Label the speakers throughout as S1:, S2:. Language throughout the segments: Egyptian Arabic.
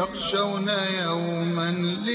S1: يخشون يوما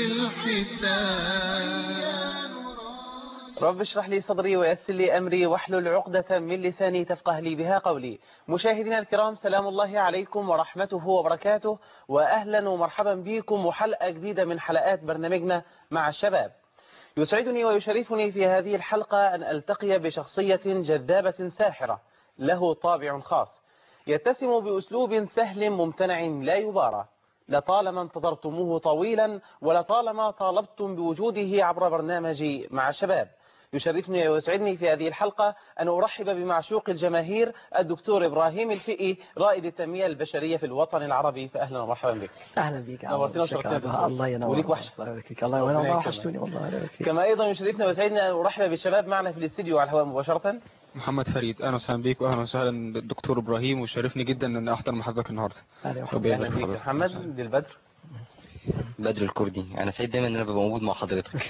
S1: للحساب
S2: رب اشرح لي صدري ويسر لي أمري واحلل عقدة من لساني تفقه لي بها قولي مشاهدينا الكرام سلام الله عليكم ورحمته وبركاته وأهلا ومرحبا بكم وحلقة جديدة من حلقات برنامجنا مع الشباب يسعدني ويشرفني في هذه الحلقة أن ألتقي بشخصية جذابة ساحرة له طابع خاص يتسم بأسلوب سهل ممتنع لا يبارى لطالما انتظرتموه طويلا ولطالما طالبتم بوجوده عبر برنامج مع الشباب يشرفني ويسعدني في هذه الحلقة أن أرحب بمعشوق الجماهير الدكتور إبراهيم الفقي رائد التنمية البشرية في الوطن العربي فأهلا ومرحبا بك
S3: اهلا بك
S2: نورتنا وشرفتنا دكتور.
S3: الله ينور
S2: وليك وحشة.
S3: الله يبارك فيك الله وانا
S2: ربنا
S3: والله
S2: يكرمك.
S3: وحشتوني والله الله يبارك فيك
S2: كما أيضا يشرفنا ويسعدنا أن أرحب بالشباب معنا في الاستديو على الهواء مباشرة
S4: محمد فريد اهلا وسهلا بيك واهلا وسهلا بالدكتور ابراهيم وشرفني جدا ان احضر محاضرتك النهارده
S3: أهلا يا
S4: ربنا
S2: أهلا
S4: يبارك
S2: بك
S4: في حضرتك.
S2: محمد للبدر
S5: بدر الكردي انا سعيد دايما ان انا ببقى موجود مع حضرتك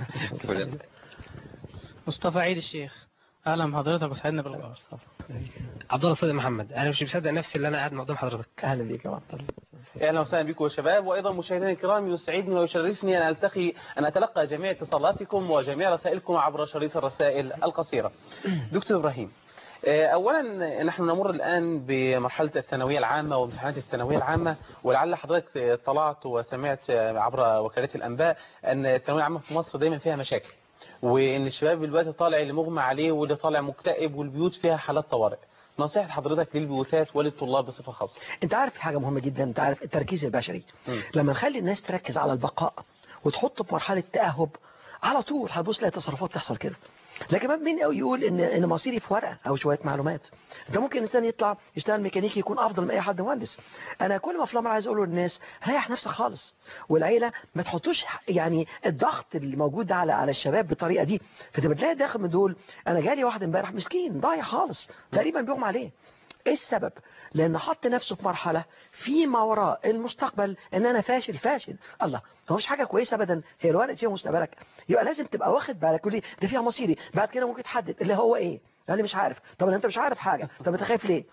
S6: مصطفى عيد الشيخ اهلا بحضرتك وسعدنا باللقاء
S7: عبد الله صادق محمد انا مش مصدق نفسي اللي انا قاعد قدام حضرتك
S3: اهلا بك يا معطل
S2: اهلا وسهلا بكم يا شباب وايضا مشاهدينا الكرام يسعدني ويشرفني ان التقي ان اتلقى جميع اتصالاتكم وجميع رسائلكم عبر شريط الرسائل القصيره. دكتور ابراهيم آه، اولا نحن نمر الان بمرحله الثانويه العامه وامتحانات الثانويه العامه ولعل حضرتك طلعت وسمعت عبر وكالات الانباء ان الثانويه العامه في مصر دايما فيها مشاكل. وان الشباب دلوقتي طالع اللي مغمى عليه واللي طالع مكتئب والبيوت فيها حالات طوارئ. نصيحه حضرتك للبيوتات وللطلاب بصفه خاصه.
S3: انت عارف في حاجه مهمه جدا انت عارف التركيز البشري
S2: مم.
S3: لما نخلي الناس تركز على البقاء وتحط في مرحله تاهب على طول هتبص تلاقي تصرفات تحصل كده لكن ما مين قوي يقول ان ان مصيري في ورقه او شويه معلومات انت ممكن انسان يطلع يشتغل ميكانيكي يكون افضل من اي حد مهندس انا كل ما في الامر عايز اقوله للناس ريح نفسك خالص والعيله ما تحطوش يعني الضغط اللي موجود ده على على الشباب بالطريقه دي فانت بتلاقي داخل من دول انا جالي واحد امبارح مسكين ضايع خالص تقريبا بيغمى عليه ايه السبب لان حط نفسه في مرحله فيما وراء المستقبل ان انا فاشل فاشل الله هو مش حاجه كويسه ابدا هي الورقه دي مستقبلك يبقى لازم تبقى واخد بالك ولي ده فيها مصيري بعد كده ممكن تحدد اللي هو ايه انا مش عارف طب انت مش عارف حاجه طب انت خايف ليه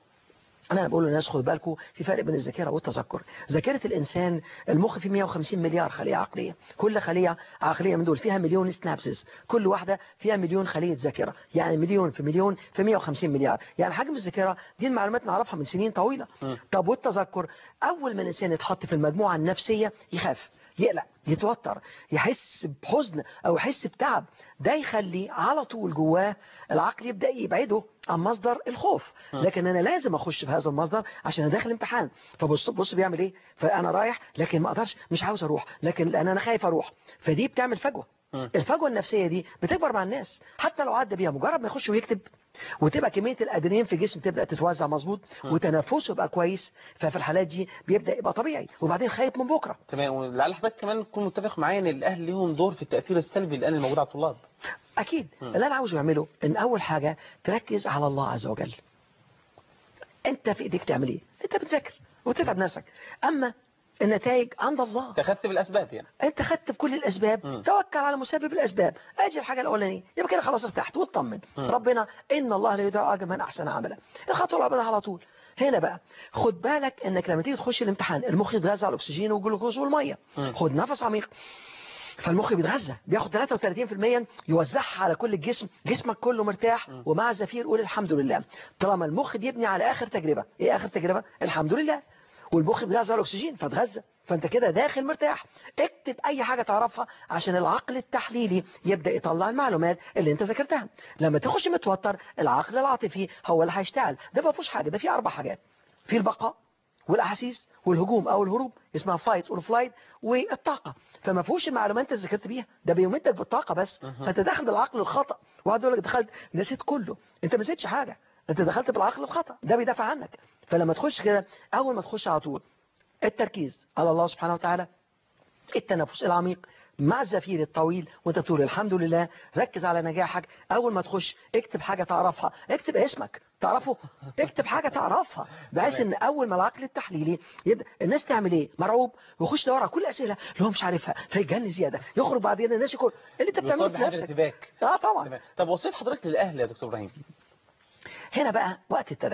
S3: انا بقول للناس خدوا بالكم في فرق بين الذاكره والتذكر ذاكره الانسان المخ فيه 150 مليار خليه عقليه كل خليه عقليه من دول فيها مليون سنابسز كل واحده فيها مليون خليه ذاكره يعني مليون في مليون في 150 مليار يعني حجم الذاكره دي المعلومات نعرفها من سنين طويله طب والتذكر اول ما الانسان يتحط في المجموعه النفسيه يخاف يقلق يتوتر يحس بحزن او يحس بتعب ده يخلي على طول جواه العقل يبدا يبعده عن مصدر الخوف لكن انا لازم اخش في هذا المصدر عشان انا داخل امتحان فبص بص بيعمل ايه فانا رايح لكن ما اقدرش مش عاوز اروح لكن لان انا خايف اروح فدي بتعمل فجوه الفجوه النفسيه دي بتكبر مع الناس حتى لو عدى بيها مجرد ما يخش ويكتب وتبقى كميه الادرينالين في الجسم تبدا تتوزع مظبوط وتنفسه يبقى كويس ففي الحالات دي بيبدا يبقى طبيعي وبعدين خايف من بكره
S2: تمام ولعل حضرتك كمان تكون متفق معايا ان الاهل ليهم دور في التاثير السلبي الان الموجود على الطلاب
S3: اكيد اللي انا عاوزه اعمله ان اول حاجه تركز على الله عز وجل انت في ايديك تعمل ايه انت بتذاكر وتتعب نفسك اما النتائج عند الله
S2: اتخذت بالاسباب يعني
S3: انت خدت بكل الاسباب
S2: مم.
S3: توكل على مسبب الاسباب اجي الحاجه الاولانيه يبقى كده خلاص ارتحت واطمن ربنا ان الله لا يضيع اجر من احسن عملا الخطوه اللي بعدها على طول هنا بقى خد بالك انك لما تيجي تخش الامتحان المخ يتغذى على الاكسجين والجلوكوز والميه خد نفس عميق فالمخ بيتغذى بياخد 33% يوزعها على كل الجسم جسمك كله مرتاح ومع الزفير قول الحمد لله طالما المخ بيبني على اخر تجربه ايه اخر تجربه الحمد لله والمخ بيتغذى على الاكسجين فتغذى فانت كده داخل مرتاح اكتب اي حاجه تعرفها عشان العقل التحليلي يبدا يطلع المعلومات اللي انت ذاكرتها لما تخش متوتر العقل العاطفي هو اللي هيشتغل ده ما فيهوش حاجه ده فيه اربع حاجات في البقاء والاحاسيس والهجوم او الهروب اسمها فايت اور فلايت والطاقه فما فيهوش المعلومات اللي ذاكرت بيها ده بيمدك بالطاقه بس فانت داخل بالعقل الخطا واحد يقول لك دخلت نسيت كله انت ما نسيتش حاجه انت دخلت بالعقل الخطا ده بيدافع عنك فلما تخش كده اول ما تخش على طول التركيز على الله سبحانه وتعالى التنفس العميق مع الزفير الطويل وانت بتقول الحمد لله ركز على نجاحك اول ما تخش اكتب حاجة تعرفها اكتب اسمك تعرفه اكتب حاجة تعرفها بحيث ان اول ما العقل التحليلي يبدا الناس تعمل ايه مرعوب ويخش يدور على كل اسئله اللي هو مش عارفها فيتجن زياده يخرج بعدين الناس يقول اللي انت بتعمله
S2: بيصاب
S3: في
S2: بحاجه
S3: نفسك
S2: ارتباك
S3: اه طبعا
S2: تمام طب وصيت حضرتك للاهل يا دكتور ابراهيم
S3: هنا بقى وقت التدعيم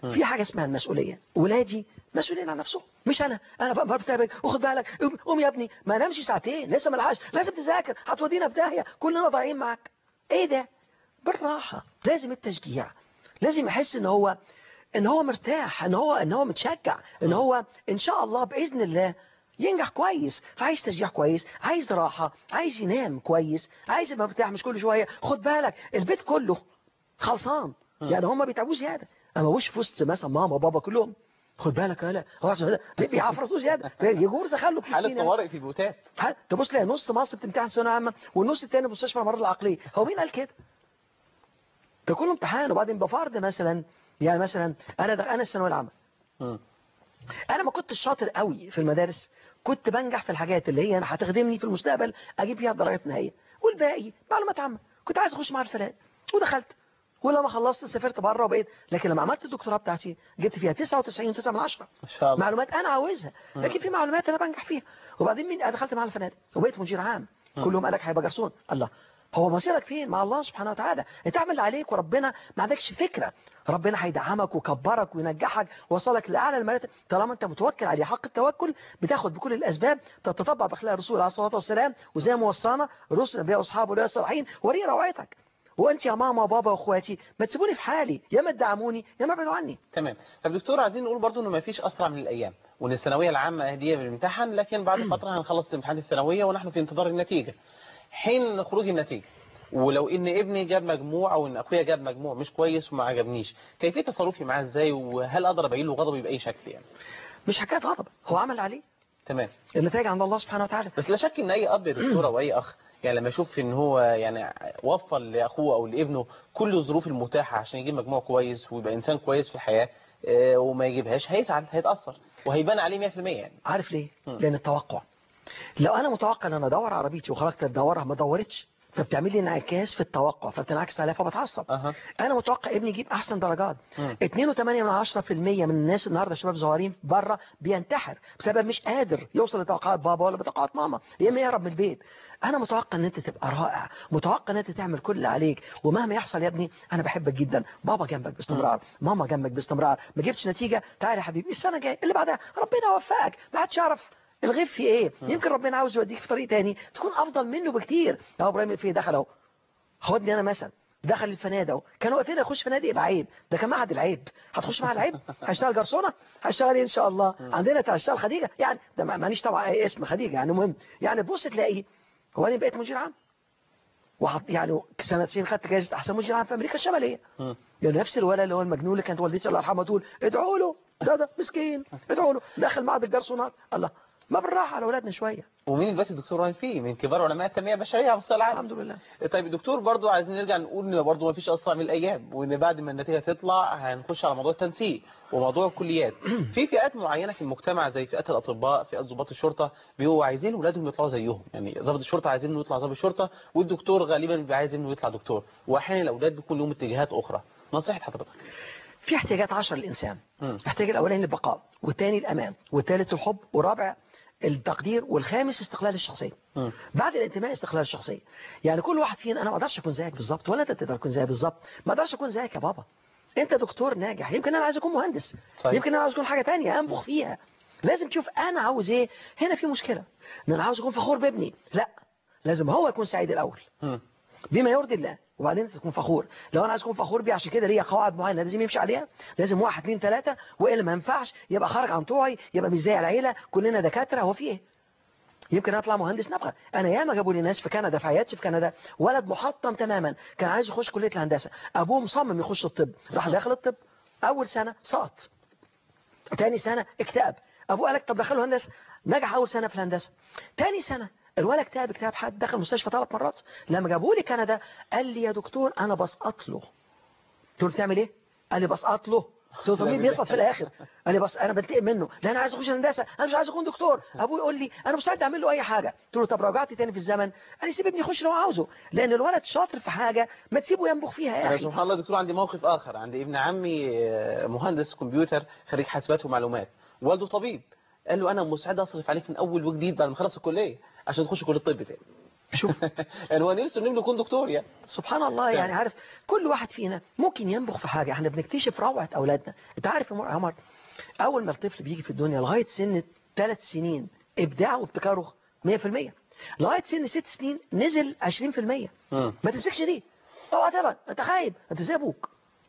S3: في حاجه اسمها المسؤوليه ولادي مسؤولين عن نفسهم مش انا انا بقى بتابعك وخد بالك قوم- قوم يا ابني ما نمشي ساعتين لسه ما لحقش لازم تذاكر هتودينا في داهيه كلنا ضايعين معاك ايه ده بالراحه لازم التشجيع لازم يحس ان هو ان هو مرتاح ان هو ان هو متشجع ان هو ان شاء الله باذن الله ينجح كويس فعايز تشجيع كويس عايز راحه عايز ينام كويس عايز يبقى مرتاح مش كل شويه خد بالك البيت كله خلصان يعني هم بيتعبوا زياده اما وش في وسط مثلا ماما وبابا كلهم خد بالك يا هلا بيعفرطوا زياده يجور تخلف
S2: حالة طوارئ في البيوتات
S3: ها، تبص تلاقي نص مصر بتمتحن ثانويه عامه والنص التاني مستشفى الامراض العقليه هو مين قال كده ده كله امتحان وبعدين بفرض مثلا يعني مثلا انا ده انا الثانويه العامه
S2: مم.
S3: انا ما كنتش شاطر قوي في المدارس كنت بنجح في الحاجات اللي هي انا هتخدمني في المستقبل اجيب فيها درجات نهائيه والباقي معلومات عامه كنت عايز اخش مع الفلان ودخلت ولما خلصت سافرت بره وبقيت لكن لما عملت الدكتوراه بتاعتي جبت فيها 99.9 من 10
S2: ما شاء الله
S3: معلومات انا عاوزها لكن في معلومات انا بنجح فيها وبعدين مين أنا دخلت مع الفنادق وبقيت مدير عام كلهم قالك هيبقى جرسون الله هو مصيرك فين مع الله سبحانه وتعالى انت اعمل اللي عليك وربنا ما عندكش فكره ربنا هيدعمك ويكبرك وينجحك ويوصلك لاعلى المراتب طالما انت متوكل عليه حق التوكل بتاخد بكل الاسباب تتطبع باخلاق الرسول عليه الصلاه والسلام وزي ما وصانا الرسل الانبياء واصحابه واولياء الصالحين وري روعتك وانت يا ماما وبابا واخواتي ما تسيبوني في حالي يا ما تدعموني يا ما ابعدوا عني
S2: تمام طب دكتور عايزين نقول برضو انه ما فيش اسرع من الايام وان الثانويه العامه هديه بالامتحان لكن بعد فتره هنخلص امتحان الثانويه ونحن في انتظار النتيجه حين خروج النتيجه ولو ان ابني جاب مجموع او ان اخويا جاب مجموع مش كويس وما عجبنيش كيفيه تصرفي معاه ازاي وهل اقدر ابين له غضبي باي شكل يعني
S3: مش حكايه غضب هو عمل اللي عليه
S2: تمام
S3: النتائج عند الله سبحانه وتعالى
S2: بس لا شك ان اي اب يا دكتور او اي اخ يعني لما يشوف ان هو يعني وفر لاخوه او لابنه كل الظروف المتاحه عشان يجيب مجموع كويس ويبقى انسان كويس في الحياه آه، وما يجيبهاش هيزعل هيتاثر وهيبان عليه 100% يعني
S3: عارف ليه؟
S2: مم.
S3: لأن التوقع لو أنا متوقع أن أنا أدور عربيتي وخرجت تدورها ما دورتش فبتعمل لي انعكاس في التوقع فبتنعكس عليها فبتعصب
S2: اها
S3: انا متوقع ابني يجيب احسن درجات
S2: مم.
S3: 2.8 من 10% من الناس النهارده شباب صغيرين بره بينتحر بسبب مش قادر يوصل لتوقعات بابا ولا لتوقعات ماما يا اما يهرب من البيت انا متوقع ان انت تبقى رائع متوقع ان انت تعمل كل اللي عليك ومهما يحصل يا ابني انا بحبك جدا بابا جنبك باستمرار ماما جنبك باستمرار ما جبتش نتيجه تعالى يا حبيبي السنه الجايه اللي بعدها ربنا يوفقك ما حدش يعرف الغيب في ايه يمكن ربنا عاوز يوديك في طريق تاني تكون افضل منه بكتير اهو ابراهيم في دخل اهو خدني انا مثلا دخل الفنادق اهو كان وقتنا يخش فنادق يبقى عيب ده كان معهد العيب هتخش معهد العيب هشتغل جرسونه هشتغل إيه ان شاء الله عندنا بتاع الشغل خديجه يعني ده ما- ماليش طبعا أي اسم خديجه يعني مهم يعني تبص تلاقي هو انا بقيت مدير عام وحط يعني سنه 90 خدت جائزه احسن مدير عام في امريكا الشماليه
S2: مم.
S3: يعني نفس الولد اللي هو المجنون اللي كانت والدتي الله يرحمها تقول ادعوا له ده ده مسكين ادعوا له دخل معهد الجرسونات الله ما بالراحه على اولادنا شويه
S2: ومين دلوقتي الدكتور راهن فيه من كبار علماء التنميه البشريه على مستوى العالم
S3: الحمد لله
S2: طيب دكتور برضو عايزين نرجع نقول ان برضو ما فيش اسرع من الايام وان بعد ما النتيجه تطلع هنخش على موضوع التنسيق وموضوع الكليات في فئات معينه في المجتمع زي فئات الاطباء فئات ضباط الشرطه بيبقوا عايزين اولادهم يطلعوا زيهم يعني ضابط الشرطه عايزين انه يطلع ضابط شرطه والدكتور غالبا بيبقى عايز انه يطلع دكتور واحيانا الاولاد بيكون لهم اتجاهات اخرى نصيحه حضرتك
S3: في احتياجات عشر للإنسان
S2: مم.
S3: الاحتياج الأولاني للبقاء والثاني الأمان والثالث الحب والرابع التقدير والخامس استقلال الشخصية
S2: مم.
S3: بعد الانتماء استقلال الشخصية يعني كل واحد فينا أنا ما أقدرش أكون زيك بالظبط ولا أنت تقدر تكون زيي بالظبط ما أقدرش أكون زيك يا بابا أنت دكتور ناجح يمكن أنا عايز أكون مهندس
S2: صحيح.
S3: يمكن أنا عاوز أكون حاجة تانية أنبخ فيها لازم تشوف أنا عاوز إيه هنا في مشكلة إن أنا عاوز أكون فخور بابني لا لازم هو يكون سعيد الأول
S2: مم.
S3: بما يرضي الله وبعدين انت تكون فخور لو انا عايز اكون فخور بيه عشان كده ليا قواعد معينه لازم يمشي عليها لازم واحد اثنين ثلاثه والا ما ينفعش يبقى خارج عن طوعي يبقى مش زي العيله كلنا دكاتره هو في ايه يمكن اطلع مهندس نبغى انا ياما جابوا لي ناس في كندا في عيادتي في كندا ولد محطم تماما كان عايز يخش كليه الهندسه ابوه مصمم يخش الطب راح داخل الطب اول سنه سقط تاني سنة اكتئب ابوه قال لك طب دخله هندسة نجح اول سنة في الهندسة تاني سنة الولد اكتئب اكتئاب حد دخل المستشفى ثلاث مرات لما جابوه لي كندا قال لي يا دكتور انا بسقط له قلت له تعمل ايه قال لي بسقط له قلت له طب مين بيسقط في الاخر قال لي بس انا بنتقم منه لا انا عايز اخش الهندسه انا مش عايز اكون دكتور ابوه يقول لي انا مستعد اعمل له اي حاجه قلت له طب رجعت تاني في الزمن قال لي سيب ابني يخش لو عاوزه لان الولد شاطر في حاجه ما تسيبه ينبخ فيها يا
S2: أنا
S3: اخي
S2: سبحان الله دكتور عندي موقف آخر عندي ابن عمي آه، مهندس كمبيوتر خريج حاسبات ومعلومات والده طبيب قال له أنا مستعد أصرف عليك من أول وجديد بعد ما خلص الكلية عشان تخش كلية الطب تاني
S3: شوف
S2: يعني هو نفسه انه يكون دكتور يعني
S3: سبحان الله يعني عارف كل واحد فينا ممكن ينبغ في حاجة احنا بنكتشف روعة أولادنا انت عارف يا عمر أول ما الطفل بيجي في الدنيا لغاية سن ثلاث سنين إبداعه وابتكاره 100% لغاية سن ست سنين نزل 20%
S2: مم.
S3: ما تمسكش دي اوعى تبعد انت خايب انت زي ابوك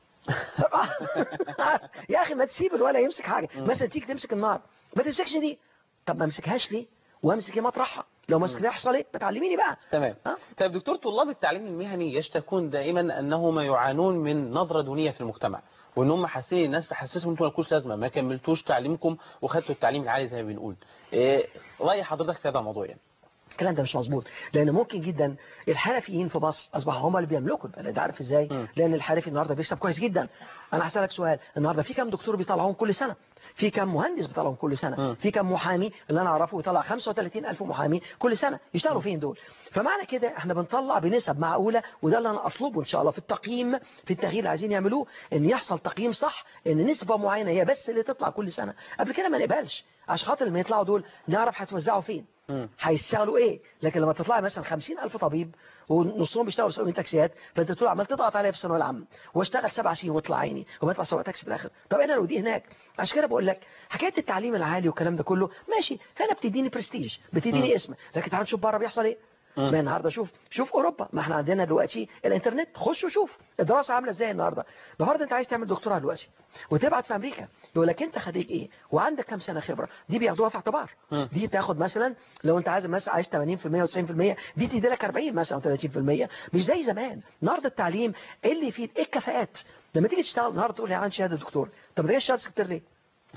S3: يا اخي ما تسيب الولا يمسك حاجه مثلا تيجي تمسك النار ما تمسكش دي طب ما امسكهاش ليه وامسك ايه مطرحها لو مسك ده يحصل ايه ما تعلميني بقى
S2: تمام
S3: ها؟
S2: طيب دكتور طلاب التعليم المهني يشتكون دائما انهم يعانون من نظرة دونية في المجتمع وان هم حاسين الناس بحسسهم انتوا مالكوش لازمه ما كملتوش تعليمكم وخدتوا التعليم العالي زي ما بنقول إيه راي حضرتك في هذا الموضوع يعني
S3: الكلام ده مش مظبوط لان ممكن جدا الحرفيين في مصر اصبحوا هم اللي بيملكوا البلد عارف ازاي
S2: مم.
S3: لان الحرفي النهارده بيكسب كويس جدا انا هسالك سؤال النهارده في كام دكتور بيطلعوهم كل سنه في كام مهندس بيطلعوهم كل سنه
S2: مم.
S3: في كام محامي اللي انا اعرفه يطلع 35000 محامي كل سنه يشتغلوا فين دول فمعنى كده احنا بنطلع بنسب معقوله وده اللي انا اطلبه ان شاء الله في التقييم في التغيير اللي عايزين يعملوه ان يحصل تقييم صح ان نسبه معينه هي بس اللي تطلع كل سنه قبل كده ما نقبلش عشان خاطر لما يطلعوا دول نعرف هتوزعوا فين
S2: مم.
S3: هيشتغلوا ايه لكن لما تطلع مثلا 50000 طبيب ونصهم بيشتغلوا سواقين تاكسيات فانت تقول عمال تضغط عليا في الثانويه العامه واشتغل سبع سنين واطلع عيني وبطلع سواق تاكسي في الاخر طب انا لو دي هناك عشان كده بقول لك حكايه التعليم العالي والكلام ده كله ماشي هنا بتديني برستيج بتديني اسم لكن تعال نشوف بره بيحصل ايه
S2: مم.
S3: ما النهارده شوف شوف اوروبا ما احنا عندنا دلوقتي الانترنت خش وشوف الدراسه عامله ازاي النهارده النهارده انت عايز تعمل دكتوراه دلوقتي وتبعت في امريكا يقول لك انت خريج ايه وعندك كام سنه خبره دي بياخدوها في اعتبار
S2: مم.
S3: دي تاخد مثلا لو انت عايز مثلا عايز 80% و90% دي تدي لك 40 مثلا او 30% مش زي زمان النهارده التعليم إيه اللي يفيد ايه الكفاءات لما تيجي تشتغل النهارده تقول لي عندي شهاده دكتور طب ما تجيش شهاده سكرتير ليه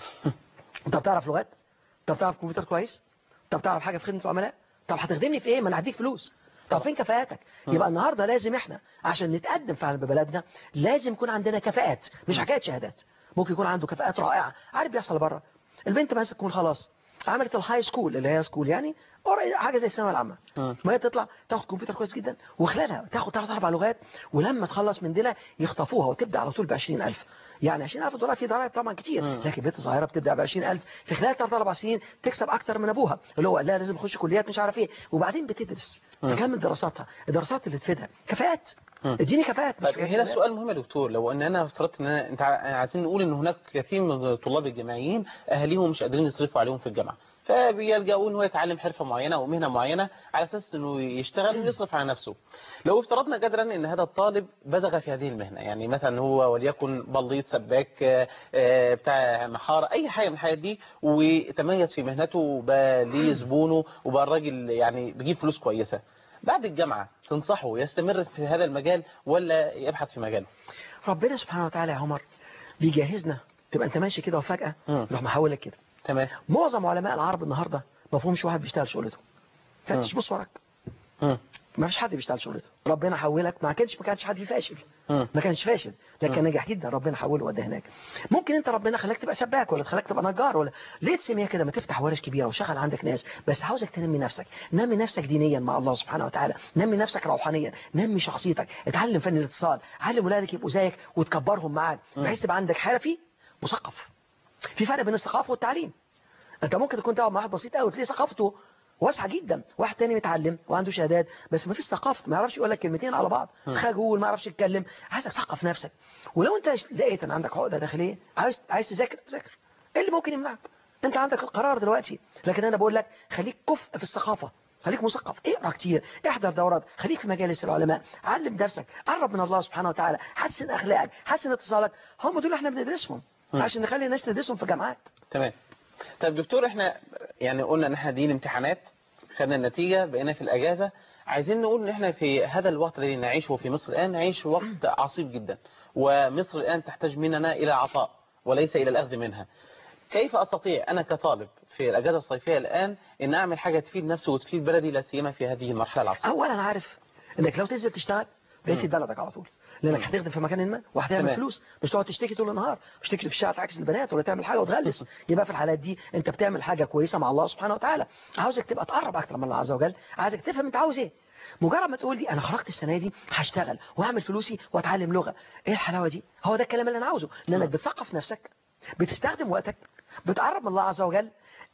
S3: انت بتعرف لغات طب بتعرف كمبيوتر كويس طب تعرف حاجه في خدمه العملاء طب هتخدمني في ايه ما انا هديك فلوس طب فين كفاءاتك يبقى النهارده لازم احنا عشان نتقدم فعلا ببلدنا لازم يكون عندنا كفاءات مش حكايه شهادات ممكن يكون عنده كفاءات رائعه عارف بيحصل بره البنت مثلا تكون خلاص عملت الهاي سكول اللي هي سكول يعني قريب- حاجه زي الثانويه العامه
S2: مم.
S3: ما هي تطلع تاخد كمبيوتر كويس جدا وخلالها تاخد ثلاث اربع لغات ولما تخلص من دول يخطفوها وتبدا على طول ب 20000 يعني 20000 دولار في ضرائب طبعا كتير
S2: مم.
S3: لكن بنت صغيره بتبدا ب 20000 في خلال ثلاث اربع سنين تكسب اكتر من ابوها اللي هو لا لازم تخش كليات مش عارف ايه وبعدين بتدرس
S2: مم.
S3: تكمل دراساتها الدراسات اللي تفيدها كفاءات
S2: مم.
S3: اديني كفاءات مش
S2: طيب
S3: كفاءات
S2: هنا
S3: شهادات.
S2: سؤال مهم يا دكتور لو ان انا افترضت ان أنا انت ع- عايزين نقول ان هناك كثير من طلاب الجامعيين اهاليهم مش قادرين يصرفوا عليهم في الجامعه فبيلجأوا ان هو يتعلم حرفه معينه او مهنه معينه على اساس انه يشتغل ويصرف على نفسه لو افترضنا جدلا ان هذا الطالب بزغ في هذه المهنه يعني مثلا هو وليكن بليط سباك آه، آه، بتاع محاره اي حاجه من الحاجات دي وتميز في مهنته وبقى ليه زبونه وبقى الراجل يعني بيجيب فلوس كويسه بعد الجامعه تنصحه يستمر في هذا المجال ولا يبحث في مجاله
S3: ربنا سبحانه وتعالى يا عمر بيجهزنا تبقى انت ماشي كده وفجاه
S2: مم.
S3: يروح محولك كده
S2: تمام
S3: معظم علماء العرب النهارده ما فيهمش واحد بيشتغل شغلته فتش
S2: مم.
S3: بص وراك
S2: مم.
S3: ما فيش حد بيشتغل شغلته ربنا حولك ما كانش ما كانش حد فاشل
S2: مم.
S3: ما كانش فاشل لكن
S2: مم.
S3: نجح جدا ربنا حوله وده هناك ممكن انت ربنا خلاك تبقى سباك ولا خلاك تبقى نجار ولا ليه تسميها كده ما تفتح ورش كبيره وشغل عندك ناس بس عاوزك تنمي نفسك نمي نفسك دينيا مع الله سبحانه وتعالى نمي نفسك روحانيا نمي شخصيتك اتعلم فن الاتصال علم ولادك يبقوا زيك وتكبرهم معاك بحيث تبقى عندك حرفي مثقف في فرق بين الثقافه والتعليم انت ممكن تكون تقعد مع واحد بسيط قوي تلاقي ثقافته واسعه جدا واحد تاني متعلم وعنده شهادات بس ما فيش ثقافه ما يعرفش يقول لك كلمتين على بعض خجول ما يعرفش يتكلم عايزك تثقف نفسك ولو انت لقيت ان عندك عقده داخليه عايز عايز تذاكر ذاكر ايه اللي ممكن يمنعك انت عندك القرار دلوقتي لكن انا بقول لك خليك كفء في الثقافه خليك مثقف اقرا كتير احضر دورات خليك في مجالس العلماء علم نفسك قرب من الله سبحانه وتعالى حسن اخلاقك حسن اتصالك هم دول اللي احنا بندرسهم عشان نخلي الناس تدرسهم في جامعات
S2: تمام طيب دكتور احنا يعني قلنا ان احنا دي الامتحانات خدنا النتيجة بقينا في الاجازة عايزين نقول ان احنا في هذا الوقت الذي نعيشه في مصر الان نعيش وقت عصيب جدا ومصر الان تحتاج مننا الى عطاء وليس الى الاخذ منها كيف استطيع انا كطالب في الاجازة الصيفية الان ان اعمل حاجة تفيد نفسي وتفيد بلدي لا سيما في هذه المرحلة العصيبة
S3: اولا عارف انك لو تنزل تشتغل بقيت في بلدك على طول لانك هتخدم في مكان ما وهتعمل
S2: تمام.
S3: فلوس مش تقعد تشتكي طول النهار مش تكتب في الشارع تعكس البنات ولا تعمل حاجه وتغلس يبقى في الحالات دي انت بتعمل حاجه كويسه مع الله سبحانه وتعالى عاوزك تبقى تقرب اكتر من الله عز وجل عايزك تفهم انت عاوز ايه مجرد ما تقول لي انا خرجت السنه دي هشتغل واعمل فلوسي واتعلم لغه ايه الحلاوه دي هو ده الكلام اللي انا عاوزه لانك بتثقف نفسك بتستخدم وقتك بتقرب من الله عز وجل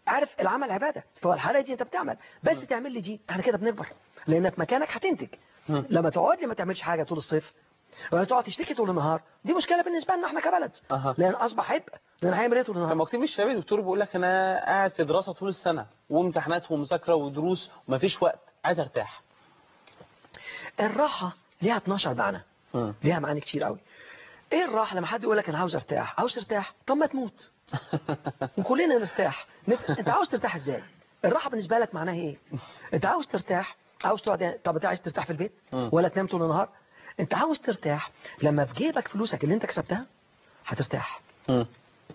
S3: عارف العمل عباده فهو الحلقه دي انت بتعمل بس تعمل لي دي احنا كده بنكبر لان في مكانك هتنتج
S2: مم.
S3: لما تقعد لي ما تعملش حاجه طول الصيف ولا تقعد تشتكي طول النهار دي مشكله بالنسبه لنا احنا كبلد
S2: أها.
S3: لان اصبح عبء لان هيعمل ايه طول النهار
S2: فما كتير من الشباب الدكتور بيقول لك انا قاعد في دراسه طول السنه وامتحانات ومذاكره ودروس ومفيش وقت عايز ارتاح
S3: الراحه ليها 12 معنى
S2: مم.
S3: ليها معاني كتير قوي ايه الراحه لما حد يقول لك انا عاوز ارتاح عاوز ترتاح طب ما تموت وكلنا نرتاح نت- انت عاوز ترتاح ازاي الراحه بالنسبه لك معناها ايه انت عاوز ترتاح عاوز تقعد طب انت عايز ترتاح في البيت
S2: مم.
S3: ولا تنام طول النهار انت عاوز ترتاح لما في جيبك فلوسك اللي انت كسبتها هترتاح
S2: مم.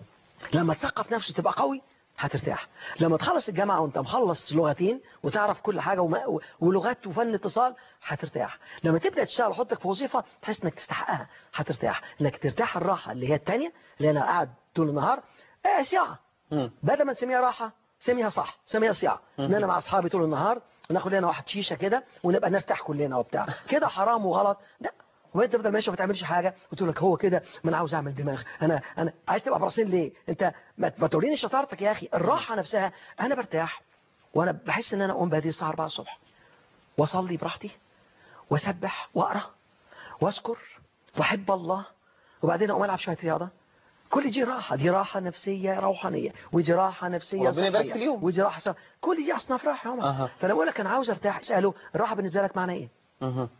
S3: لما تثقف نفسك تبقى قوي هترتاح لما تخلص الجامعة وانت مخلص لغتين وتعرف كل حاجة وما ولغات وفن اتصال هترتاح لما تبدأ تشتغل وحطك في وظيفة تحس انك تستحقها هترتاح انك ترتاح الراحة اللي هي التانية اللي انا قاعد طول النهار اه ساعة
S2: مم.
S3: بدل ما نسميها راحة سميها صح سميها صياعة ان انا مع اصحابي طول النهار ناخد لنا واحد شيشة كده ونبقى نرتاح كلنا وبتاع كده حرام وغلط لا وانت تفضل ماشي ما تعملش حاجه وتقول لك هو كده ما انا عاوز اعمل دماغ انا انا عايز تبقى براسين ليه انت ما ما توريني شطارتك يا اخي الراحه نفسها انا برتاح وانا بحس ان انا اقوم بهذه الساعه 4 الصبح واصلي براحتي واسبح واقرا واذكر واحب الله وبعدين اقوم العب شويه رياضه كل دي راحة دي راحة نفسية روحانية ودي راحة نفسية
S2: وربنا يبارك
S3: صحية
S2: في اليوم.
S3: ودي راحة صح. كل دي أصناف راحة يا عمر
S2: أها.
S3: فأنا بقول لك أنا عاوز أرتاح اسأله الراحة بالنسبة لك معنى إيه
S2: مم.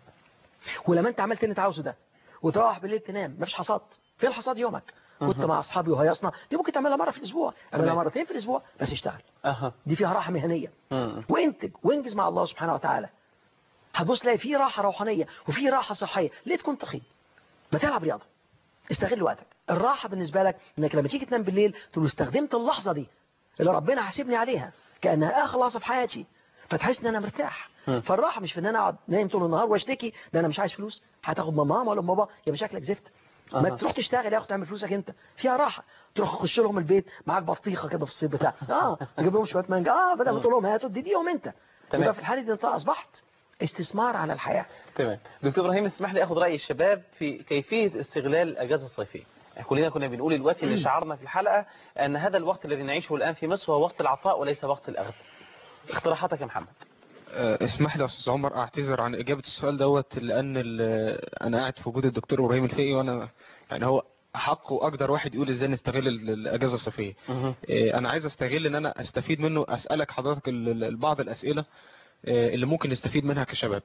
S3: ولما انت عملت اللي انت عاوزه ده وتروح بالليل تنام مفيش حصاد فين حصاد يومك كنت مع اصحابي وهيصنا دي ممكن تعملها مره في الاسبوع اعملها
S2: تمام.
S3: مرتين في الاسبوع بس اشتغل
S2: اها
S3: دي فيها راحه مهنيه
S2: مم.
S3: وانتج وانجز مع الله سبحانه وتعالى هتبص تلاقي في راحه روحانيه وفي راحه صحيه ليه تكون تخيل ما تلعب رياضه استغل وقتك الراحه بالنسبه لك انك لما تيجي تنام بالليل تقول استخدمت اللحظه دي اللي ربنا حاسبني عليها كانها اخر لحظه في حياتي فتحس ان انا مرتاح
S2: مم.
S3: فالراحه مش في ان انا اقعد نايم طول النهار واشتكي ده انا مش عايز فلوس هتاخد من ماما ولا من بابا يبقى شكلك زفت ما
S2: أها.
S3: تروح تشتغل يا اخي تعمل فلوسك انت فيها راحه تروح تخش لهم البيت معاك بطيخه كده في الصيف بتاع اه تجيب لهم شويه مانجا اه بدل ما تقول لهم هاتوا دي ديهم انت
S2: تمام.
S3: يبقى في الحاله دي انت اصبحت استثمار على الحياه
S2: تمام دكتور ابراهيم اسمح لي اخذ راي الشباب في كيفيه استغلال الاجازه الصيفيه كلنا كنا بنقول دلوقتي ان شعارنا في الحلقه ان هذا الوقت الذي نعيشه الان في مصر هو وقت العطاء وليس وقت الاخذ اقتراحاتك يا محمد
S4: آه، اسمح لي يا استاذ عمر اعتذر عن اجابه السؤال دوت لان ال- انا قاعد في وجود الدكتور ابراهيم الفقي وانا يعني هو حق واقدر واحد يقول ازاي نستغل ال- الاجازه الصيفيه
S2: مهم.
S4: آه، انا عايز استغل ان انا استفيد منه اسالك حضرتك ال- ال- بعض الاسئله آه، اللي ممكن نستفيد منها كشباب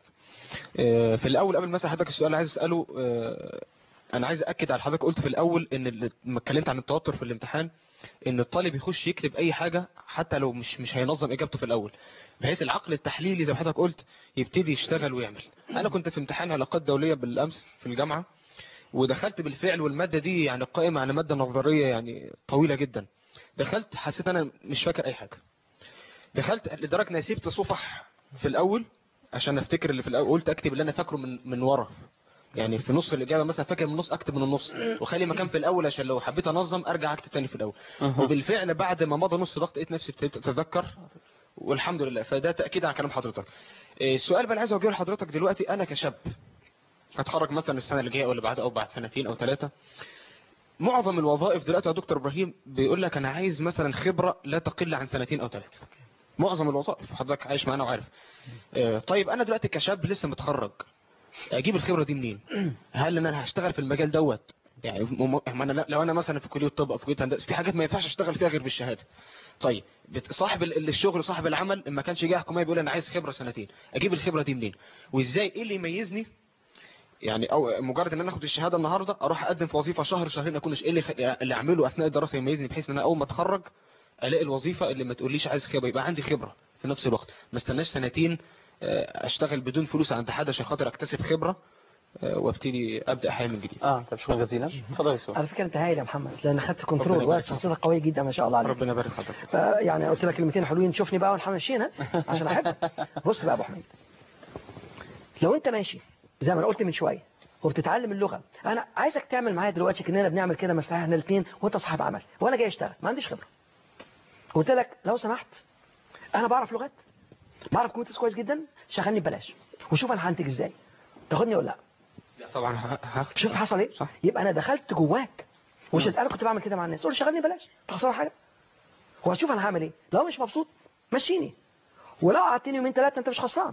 S4: آه، في الاول قبل ما اسال حضرتك السؤال اللي عايز اساله آه، انا عايز اكد على حضرتك قلت في الاول ان ال- لما اتكلمت عن التوتر في الامتحان ان الطالب يخش يكتب اي حاجه حتى لو مش مش هينظم اجابته في الاول بحيث العقل التحليلي زي ما حضرتك قلت يبتدي يشتغل ويعمل انا كنت في امتحان علاقات دوليه بالامس في الجامعه ودخلت بالفعل والماده دي يعني قائمه على ماده نظريه يعني طويله جدا دخلت حسيت انا مش فاكر اي حاجه دخلت لدرجه اني سبت صفح في الاول عشان افتكر اللي في الاول قلت اكتب اللي انا فاكره من من ورا يعني في نص الاجابه مثلا فاكر من النص اكتب من النص وخلي مكان في الاول عشان لو حبيت انظم ارجع اكتب تاني في الاول وبالفعل بعد ما مضى نص الوقت لقيت نفسي ابتديت اتذكر والحمد لله فده تاكيد على كلام حضرتك إيه، السؤال بقى اللي عايز اوجهه لحضرتك دلوقتي انا كشاب هتخرج مثلا السنه اللي جايه او اللي بعدها او بعد سنتين او ثلاثه معظم الوظائف دلوقتي يا دكتور ابراهيم بيقول لك انا عايز مثلا خبره لا تقل عن سنتين او ثلاثه معظم الوظائف حضرتك عايش معانا وعارف آه، طيب انا دلوقتي كشاب لسه متخرج اجيب الخبره دي منين هل ان انا هشتغل في المجال دوت يعني م- ما انا لو انا مثلا في كليه الطب او في كليه هندسه في حاجات ما ينفعش اشتغل فيها غير بالشهاده طيب بت- صاحب ال- الشغل صاحب العمل ما كانش جاي حكوميه بيقول انا عايز خبره سنتين اجيب الخبره دي منين وازاي ايه اللي يميزني يعني او مجرد ان انا اخد الشهاده النهارده اروح اقدم في وظيفه شهر شهرين اكون ايه اللي خ- اللي اعمله اثناء الدراسه يميزني بحيث ان انا اول ما اتخرج الاقي الوظيفه اللي ما تقوليش عايز خبره يبقى عندي خبره في نفس الوقت ما استناش سنتين آه، اشتغل بدون فلوس عند حد عشان خاطر اكتسب خبره آه، وابتدي ابدا حياه من جديد
S2: اه طب شكرا جزيلا اتفضل يا دكتور
S3: على فكره انت هايل يا محمد لان خدت
S4: ربنا
S3: كنترول
S4: يبارك
S3: وقت شخصيتك قويه جدا ما شاء الله عليك
S4: ربنا يبارك حضرتك
S3: فيعني قلت لك كلمتين حلوين شوفني بقى ونحن ماشيين ها؟ عشان احبك بص بقى يا ابو حميد لو انت ماشي زي ما انا قلت من شويه وبتتعلم اللغه انا عايزك تعمل معايا دلوقتي كاننا بنعمل كده مثلا احنا الاثنين وانت صاحب عمل وانا جاي اشتغل ما عنديش خبره قلت لك لو سمحت انا بعرف لغات بعرف كمبيوتر كويس جدا شغلني ببلاش وشوف انا هنتج ازاي تاخدني ولا لا
S4: طبعا ه- هاخد
S3: شفت حصل ايه
S4: صح.
S3: يبقى انا دخلت جواك وش انا كنت بعمل كده مع الناس قول شغلني بلاش تخسر حاجه وهشوف انا هعمل ايه لو مش مبسوط مشيني ولو قعدتني يومين ثلاثه انت مش خسران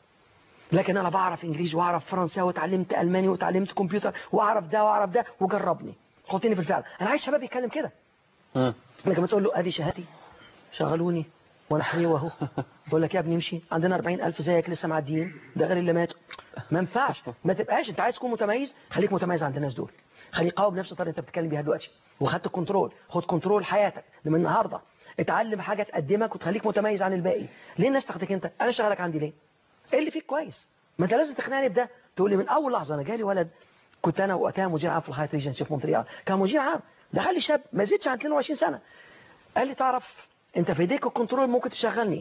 S3: لكن انا بعرف انجليزي واعرف فرنساوي وتعلمت الماني وتعلمت كمبيوتر واعرف ده واعرف ده وجربني حطيني في الفعل انا عايز شباب يتكلم كده
S2: مم.
S3: لكن ما تقول له ادي شهادتي شغلوني وانا حليوه اهو بقول لك يا ابني امشي عندنا 40000 زيك لسه معديين ده غير اللي ماتوا ما ينفعش ما تبقاش انت عايز تكون متميز خليك متميز عند الناس دول خليك قوي بنفس الطريقه اللي انت بتتكلم بيها دلوقتي وخدت الكنترول خد كنترول حياتك من النهارده اتعلم حاجه تقدمك وتخليك متميز عن الباقي ليه الناس تاخدك انت انا شغالك عندي ليه ايه اللي فيك كويس ما انت لازم تقنعني بده تقول لي من اول لحظه انا جالي ولد كنت انا وقتها مدير عام في الهايت ريجنسي في مونتريال كان مدير عام دخل لي شاب ما زيدش عن 22 سنه قال لي تعرف انت في ايديك الكنترول ممكن تشغلني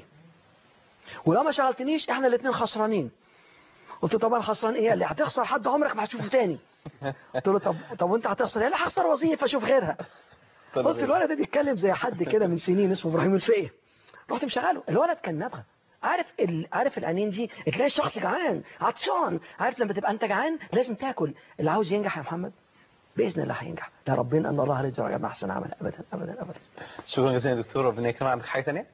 S3: ولو ما شغلتنيش احنا الاثنين خسرانين قلت له طب انا خسران ايه قال لي هتخسر حد عمرك ما هتشوفه تاني قلت له طب طب وانت هتخسر ايه لا هخسر وظيفه اشوف غيرها قلت الولد ده بيتكلم زي حد كده من سنين اسمه ابراهيم الفقيه رحت مشغله الولد كان نبغه عارف ال... عارف العينين دي تلاقي الشخص جعان عطشان عارف لما تبقى انت جعان لازم تاكل اللي عاوز ينجح يا محمد باذن الله هينجح لا ربنا ان الله رزق يا احسن عمل ابدا ابدا ابدا
S2: شكرا جزيلا يا دكتور ربنا يكرمك عندك حاجه ثانيه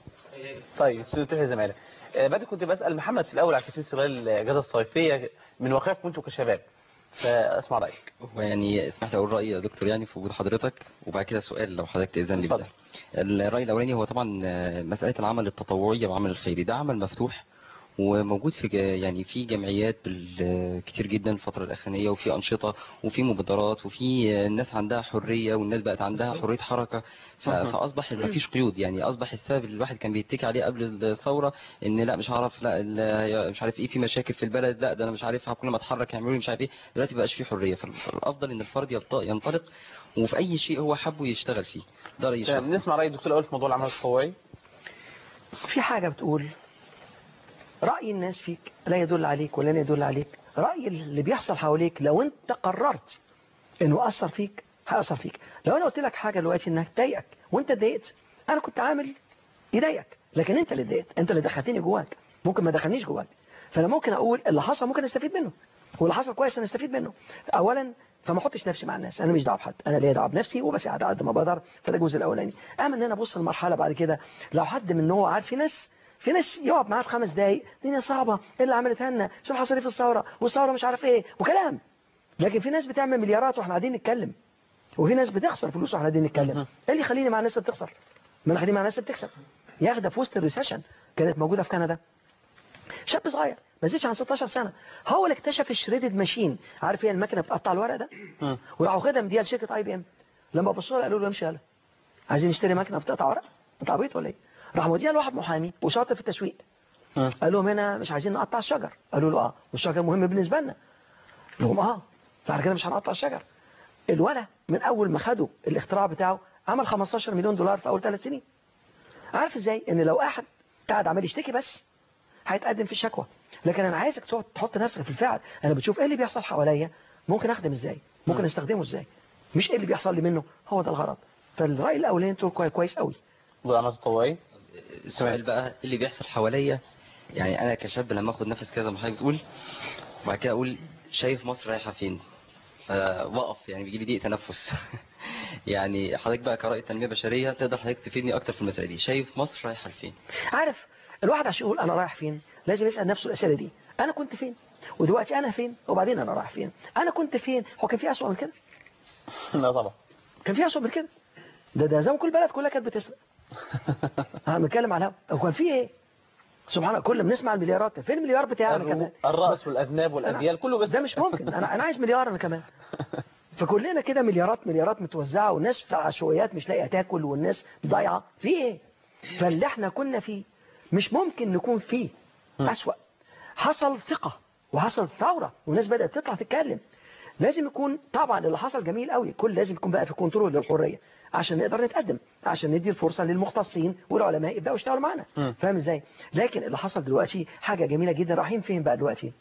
S2: طيب دكتور زمالك آه، بعد كنت بسال محمد في الاول على كيفيه استغلال الاجازه الصيفيه من واقعكم انتم كشباب فاسمع رايك
S5: ويعني اسمح لي اقول رايي يا دكتور يعني في وجود حضرتك وبعد كده سؤال لو حضرتك تاذن لي
S2: اتفضل.
S5: بده الراي الاولاني هو طبعا آه، مساله العمل التطوعي والعمل الخيري ده عمل مفتوح وموجود في ج- يعني في جمعيات بال- كتير جدا الفترة الأخرانية وفي أنشطة وفي مبادرات وفي الناس عندها حرية والناس بقت عندها حرية حركة ف- فأصبح ما فيش قيود يعني أصبح السبب اللي الواحد كان بيتكي عليه قبل الثورة إن لا مش هعرف لا ال- مش عارف إيه في مشاكل في البلد لا ده أنا مش عارف كل ما أتحرك يعملوا لي مش عارف إيه دلوقتي بقاش في حرية فالأفضل إن الفرد يلط- ينطلق وفي أي شيء هو حبه يشتغل فيه ده رأيي
S2: تمام،
S5: الشخصي
S2: نسمع راي الدكتور الاول في موضوع العمل التطوعي
S3: في حاجة بتقول رأي الناس فيك لا يدل عليك ولا لا يدل عليك رأي اللي بيحصل حواليك لو انت قررت انه أثر فيك هيأثر فيك لو انا قلت لك حاجة دلوقتي انها تضايقك وانت اتضايقت انا كنت عامل يضايقك لكن انت اللي اتضايقت انت اللي دخلتني جواك ممكن ما دخلنيش جواك فانا ممكن اقول اللي حصل ممكن استفيد منه واللي حصل كويس انا استفيد منه اولا فما احطش نفسي مع الناس انا مش دعوه بحد انا ليا دعوه بنفسي وبساعد على قد ما بقدر فده الجزء الاولاني اما ان انا ابص للمرحله بعد كده لو حد من هو عارف في ناس في ناس يقعد معاه في خمس دقايق الدنيا صعبه ايه اللي عملتها لنا شوف حصل ايه في الثوره والثوره مش عارف ايه وكلام لكن في ناس بتعمل مليارات واحنا قاعدين نتكلم وفي ناس بتخسر فلوس واحنا قاعدين نتكلم ايه اللي يخليني مع الناس اللي بتخسر ما انا خليني مع الناس اللي بتكسب ياخدها في وسط الريسيشن كانت موجوده في كندا شاب صغير ما زيدش عن 16 سنه هو اللي اكتشف الشريدد ماشين عارف ايه المكنه بتقطع الورق ده
S2: مم.
S3: وراح واخدها مديها لشركه اي بي ام لما بصوا له قالوا له امشي يلا عايزين نشتري مكنه بتقطع ورق انت عبيط ولا ايه راح موديها لواحد محامي وشاطر في التسويق
S2: مم.
S3: قال لهم هنا مش عايزين نقطع الشجر قالوا له اه والشجر مهم بالنسبه لنا قال لهم اه فعلى كده مش هنقطع الشجر الولد من اول ما خدوا الاختراع بتاعه عمل 15 مليون دولار في اول ثلاث سنين عارف ازاي ان لو احد قاعد عمال يشتكي بس هيتقدم في الشكوى لكن انا عايزك تقعد تحط نفسك في الفعل انا بتشوف ايه اللي بيحصل حواليا ممكن اخدم ازاي ممكن استخدمه ازاي مش ايه اللي بيحصل لي منه هو ده الغرض فالراي الاولاني انتوا كوي- كويس قوي
S2: موضوع العمل التطوعي
S5: السؤال بقى اللي بيحصل حواليا يعني انا كشاب لما اخد نفس كده زي ما حضرتك بتقول وبعد كده اقول شايف مصر رايحه فين فوقف يعني بيجي لي ضيق تنفس يعني حضرتك بقى كرائد تنميه بشريه تقدر حضرتك تفيدني اكتر في المساله دي شايف مصر رايحه لفين
S3: عارف الواحد عشان يقول انا رايح فين لازم يسال نفسه الاسئله دي انا كنت فين ودلوقتي انا فين وبعدين انا رايح فين انا كنت فين هو كان في اسوء من كده
S2: لا طبعا
S3: كان في اسوء من كده ده ده زي ما كل البلد كلها كانت بتسرق انا بنتكلم على الهوا هو كان في ايه سبحان الله كل ما نسمع المليارات كان فين المليار بتاعنا كمان
S2: الرأس والأذناب والأذيال كله بس
S3: ده مش ممكن انا انا عايز مليار انا كمان فكلنا كده مليارات مليارات متوزعه والناس في عشوائيات مش لاقيه تاكل والناس ضايعه في ايه فاللي احنا كنا فيه مش ممكن نكون فيه اسوأ حصل ثقه وحصل ثوره والناس بدات تطلع تتكلم لازم يكون طبعا اللي حصل جميل قوي كل لازم يكون بقى في كنترول للحريه عشان نقدر نتقدم عشان ندي الفرصه للمختصين والعلماء يبداوا يشتغلوا معانا
S2: مم.
S3: فاهم ازاي لكن اللي حصل دلوقتي حاجه جميله جدا رايحين فين بقى دلوقتي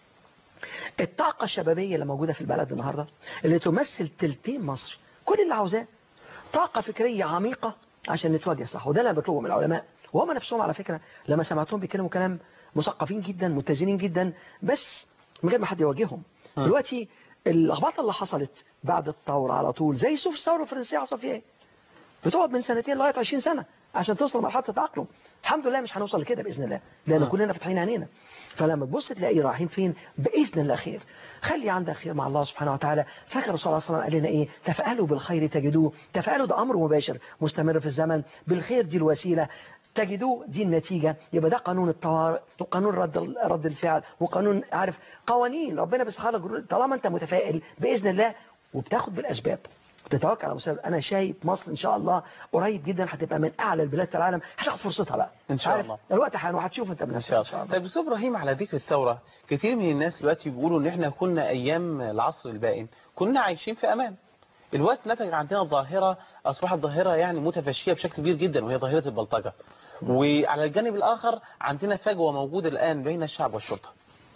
S3: الطاقة الشبابية اللي موجودة في البلد النهاردة اللي تمثل تلتين مصر كل اللي عاوزاه طاقة فكرية عميقة عشان نتواجه صح وده اللي أنا بطلبه من العلماء وهم نفسهم على فكرة لما سمعتهم بيتكلموا كلام مثقفين جدا متزنين جدا بس من غير ما حد يواجههم دلوقتي اللخبطة اللي حصلت بعد الثورة على طول زي سوف الثورة الفرنسية حصل فيها ايه بتقعد من سنتين لغايه 20 سنه عشان توصل لمرحله التاقلم الحمد لله مش هنوصل لكده باذن الله لان كلنا فاتحين عينينا فلما تبص تلاقي رايحين فين باذن الله خير خلي عندك خير مع الله سبحانه وتعالى فاكر الرسول صلى الله عليه وسلم قال لنا ايه تفاءلوا بالخير تجدوه تفاءلوا ده امر مباشر مستمر في الزمن بالخير دي الوسيله تجدوه دي النتيجة يبقى ده قانون الطوارئ وقانون رد رد الفعل وقانون عارف قوانين ربنا بيسخر لك طالما انت متفائل بإذن الله وبتاخد بالأسباب تتوكل على مسبب انا شايف مصر ان شاء الله قريب جدا هتبقى من اعلى البلاد في العالم هتاخد فرصتها بقى
S2: إن شاء
S3: عارف؟
S2: الله.
S3: الوقت حان وهتشوف انت
S2: ان
S3: بنفسك
S2: شاء الله طيب استاذ ابراهيم على ذكر الثوره كتير من الناس دلوقتي بيقولوا ان احنا كنا ايام العصر البائن كنا عايشين في امان الوقت نتج عندنا ظاهره اصبحت ظاهره يعني متفشيه بشكل كبير جدا وهي ظاهره البلطجه وعلى الجانب الاخر عندنا فجوه موجوده الان بين الشعب والشرطه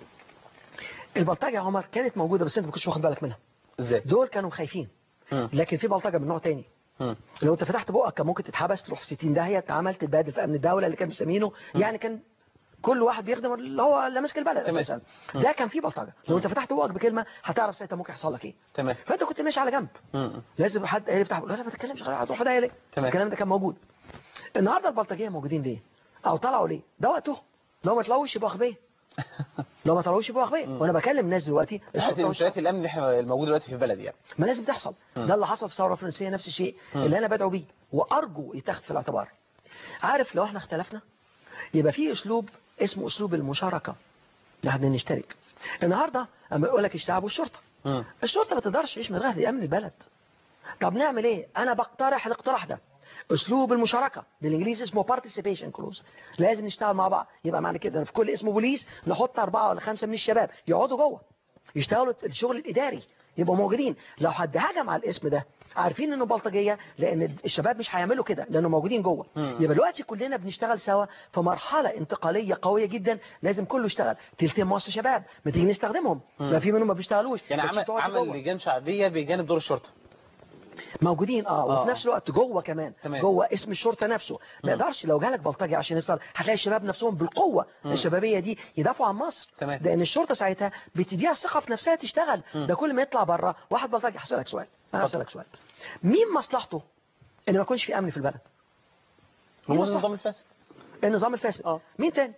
S3: البلطجه يا عمر كانت موجوده بس انت ما كنتش واخد بالك منها
S2: ازاي
S3: دول كانوا خايفين
S2: مم.
S3: لكن في بلطجه من نوع تاني
S2: مم.
S3: لو انت فتحت بقك كان ممكن تتحبس تروح في 60 داهيه اتعمل تتبهدل في امن الدوله اللي كانوا مسمينه يعني كان كل واحد بيخدم اللي هو اللي ماسك البلد
S2: تمام.
S3: اساسا ده كان في بلطجه لو انت فتحت بقك بكلمه هتعرف ساعتها ممكن يحصل لك ايه
S2: تمام
S3: فانت كنت ماشي على جنب
S2: مم.
S3: لازم حد يفتح لا لا ما تتكلمش هتروح ده ليه
S2: تمام.
S3: الكلام ده كان موجود النهارده البلطجيه موجودين ليه او طلعوا ليه ده وقتهم لو ما طلعوش يبقوا اغبياء لو ما طلعوش يبقوا اغبياء وانا بكلم ناس دلوقتي
S2: حتى
S3: الشرطة والشعب.
S2: المنشآت الامن اللي احنا الموجوده دلوقتي في البلد يعني
S3: ما لازم تحصل ده اللي حصل في الثوره الفرنسيه نفس الشيء اللي انا بدعو بيه وارجو يتاخد في الاعتبار عارف لو احنا اختلفنا يبقى في اسلوب اسمه اسلوب المشاركه نحن نشترك النهارده اما يقول لك الشعب والشرطه
S2: مم.
S3: الشرطه ما تقدرش تعيش من غير دي امن البلد طب نعمل ايه انا بقترح الاقتراح ده اسلوب المشاركه بالانجليزي اسمه participation كلوز لازم نشتغل مع بعض يبقى معنى كده في كل اسم بوليس نحط اربعه ولا خمسه من الشباب يقعدوا جوه يشتغلوا الشغل الاداري يبقوا موجودين لو حد هجم على الاسم ده عارفين انه بلطجيه لان الشباب مش هيعملوا كده لانه موجودين جوه يبقى دلوقتي كلنا بنشتغل سوا في مرحله انتقاليه قويه جدا لازم كله يشتغل تلتين مصر شباب ما تيجي نستخدمهم ما في منهم ما بيشتغلوش
S2: يعني
S3: بس
S2: عمل
S3: بتقعدوا
S2: عمل
S3: جوه.
S2: لجان شعبيه بجانب دور الشرطه
S3: موجودين اه
S2: آه.
S3: وفي نفس الوقت جوه كمان
S2: تمام.
S3: جوه اسم الشرطه نفسه ما يقدرش لو جالك بلطجي عشان يصدر هتلاقي الشباب نفسهم بالقوه الشبابيه دي يدافعوا عن مصر
S2: تمام.
S3: لان الشرطه ساعتها بتديها الثقه في نفسها تشتغل ده كل ما يطلع بره واحد بلطجي هسالك سؤال انا هسالك سؤال مين مصلحته ان ما يكونش في امن في البلد
S2: هو
S3: مصلحة؟
S2: النظام الفاسد
S3: النظام الفاسد
S2: آه.
S3: مين تاني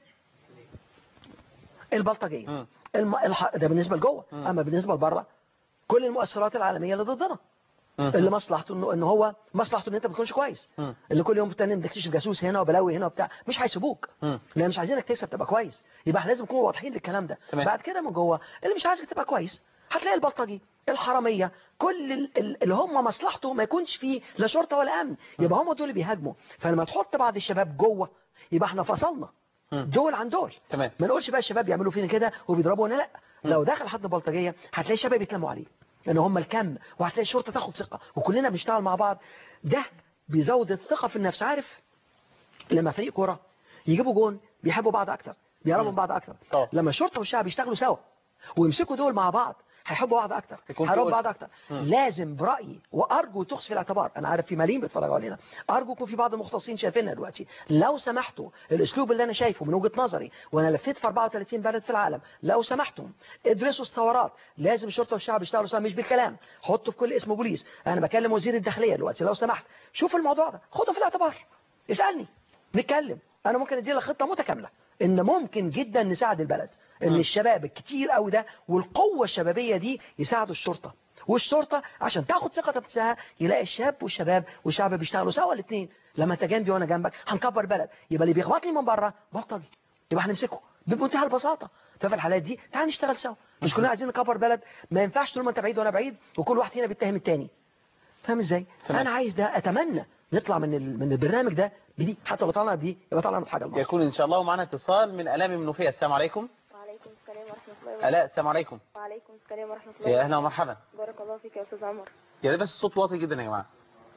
S3: البلطجيه
S2: مم.
S3: الم... الح... ده بالنسبه لجوه اما بالنسبه لبره كل المؤثرات العالميه اللي ضدنا
S2: مم.
S3: اللي مصلحته انه ان هو مصلحته ان انت ما تكونش كويس
S2: مم.
S3: اللي كل يوم تاني بتكتشف جاسوس هنا وبلاوي هنا وبتاع مش هيسيبوك
S2: مم.
S3: لان مش عايزينك تكسب تبقى كويس يبقى احنا لازم نكون واضحين للكلام ده
S2: تمام.
S3: بعد كده من جوه اللي مش عايزك تبقى كويس هتلاقي البلطجي الحراميه كل ال- ال- اللي هم مصلحته ما يكونش فيه لا شرطه ولا امن يبقى هم دول اللي بيهاجموا فلما تحط بعض الشباب جوه يبقى احنا فصلنا
S2: مم.
S3: دول عن دول
S2: تمام.
S3: ما نقولش بقى الشباب يعملوا فينا كده وبيضربونا لا لو دخل حد بلطجيه هتلاقي الشباب يتلموا عليه لان هم الكم وهتلاقي الشرطه تاخد ثقه وكلنا بنشتغل مع بعض ده بيزود الثقه في النفس عارف لما فريق كوره يجيبوا جون بيحبوا بعض اكتر بيقربوا من بعض اكتر
S2: طبعا.
S3: لما الشرطه والشعب يشتغلوا سوا ويمسكوا دول مع بعض هيحبوا بعض اكتر
S2: يكون في
S3: هيقربوا
S2: ألفة.
S3: بعض اكتر لازم برايي وارجو تخص في الاعتبار انا عارف في ملايين بيتفرجوا علينا ارجو يكون في بعض المختصين شايفيننا دلوقتي لو سمحتوا الاسلوب اللي انا شايفه من وجهه نظري وانا لفيت في 34 بلد في العالم لو سمحتم ادرسوا الثورات لازم الشرطه والشعب يشتغلوا سوا مش بالكلام حطوا في كل اسم بوليس انا بكلم وزير الداخليه دلوقتي لو سمحت شوف الموضوع ده خده في الاعتبار اسالني نتكلم انا ممكن ادي لك خطه متكامله ان ممكن جدا نساعد البلد ان الشباب الكتير قوي ده والقوه الشبابيه دي يساعدوا الشرطه والشرطه عشان تاخد ثقه نفسها يلاقي الشاب والشباب والشعب بيشتغلوا سوا الاثنين لما انت جنبي وانا جنبك هنكبر البلد يبقى اللي بيخبط لي من بره بلطجي يبقى هنمسكه بمنتهى البساطه ففي الحالات دي تعال نشتغل سوا مش كلنا عايزين نكبر بلد ما ينفعش طول ما انت بعيد وانا بعيد وكل واحد فينا بيتهم التاني فاهم ازاي
S2: تمام.
S3: انا عايز ده اتمنى نطلع من ال- من البرنامج ده بدي حتى لو طلعنا بدي يبقى طلعنا بحاجه لمصر
S2: يكون ان شاء الله ومعنا اتصال من الام المنوفيه السلام عليكم
S8: وعليكم السلام ورحمة الله وبركاته
S2: الاء السلام عليكم
S8: وعليكم السلام ورحمة الله
S2: يا اهلا ومرحبا
S8: بارك الله فيك يا أستاذ عمر
S2: يا ريت بس الصوت واطي جدا يا جماعه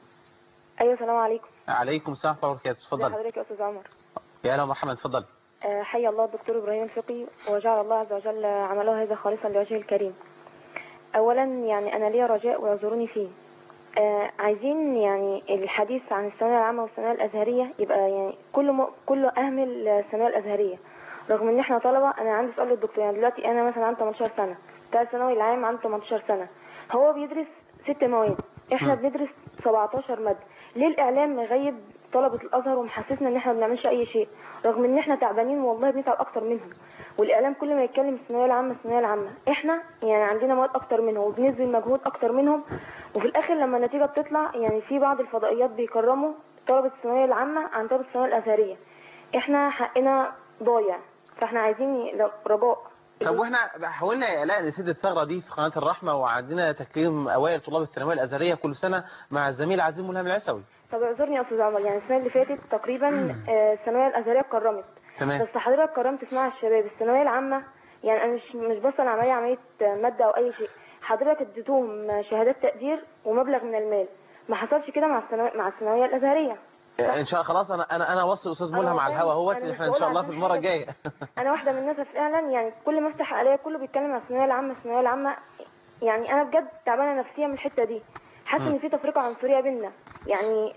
S8: أيوة السلام عليكم
S2: عليكم السلام ورحمه الله وبركاته
S8: ازي
S2: اتفضل
S8: حضرتك يا أستاذ عمر
S2: يا اهلا ومرحبا اتفضل
S8: آه، حي الله الدكتور إبراهيم الفقي وجعل الله عز وجل عمله هذا خالصا لوجهه الكريم أولا يعني أنا لي رجاء ويعذروني فيه آه، عايزين يعني الحديث عن الثانوية العامة والثانوية الأزهرية يبقى يعني كله م... كله أهمل الثانوية الأزهرية رغم إن إحنا طلبة أنا عندي سؤال للدكتور يعني دلوقتي أنا مثلا عندي 18 سنة بتاع الثانوي العام عنده 18 سنة هو بيدرس ست مواد إحنا بندرس 17 مادة ليه الاعلام مغيب طلبه الازهر ومحسسنا ان احنا ما بنعملش اي شيء رغم ان احنا تعبانين والله بنتعب اكتر منهم والاعلام كل ما يتكلم الثانويه العامه الثانويه العامه احنا يعني عندنا مواد اكتر منهم وبنبذل مجهود اكتر منهم وفي الاخر لما النتيجه بتطلع يعني في بعض الفضائيات بيكرموا طلبه الثانويه العامه عن طلبه الثانويه الازهريه احنا حقنا ضايع فاحنا عايزين لو- رجاء
S2: طب واحنا حاولنا يا الاء نسد الثغره دي في قناه الرحمه وعندنا تكريم اوائل طلاب الثانويه الازهريه كل سنه مع الزميل عزيز ملهم العسوي
S8: طب اعذرني يا استاذ عمر يعني السنه اللي فاتت تقريبا آه، الثانويه الازهريه اتكرمت
S2: تمام
S8: بس حضرتك كرمت اسمها الشباب الثانويه العامه يعني انا مش مش بس عمليه عمليه ماده او اي شيء حضرتك اديتهم شهادات تقدير ومبلغ من المال ما حصلش كده مع الثانويه مع الثانويه الازهريه
S2: ان شاء الله خلاص انا انا انا اوصل استاذ
S8: أنا
S2: ملهم على
S8: والله
S2: الهوا اهوت
S8: أنا مش
S2: احنا ان شاء
S8: بقول
S2: الله في
S8: عشان
S2: المره
S8: حاجة.
S2: الجايه
S8: انا واحده من الناس فعلا يعني كل ما افتح عليا كله بيتكلم عن الثانويه العامه الثانويه العامه يعني انا بجد تعبانه نفسيا من الحته دي حاسه ان في تفرقه عنصريه بينا يعني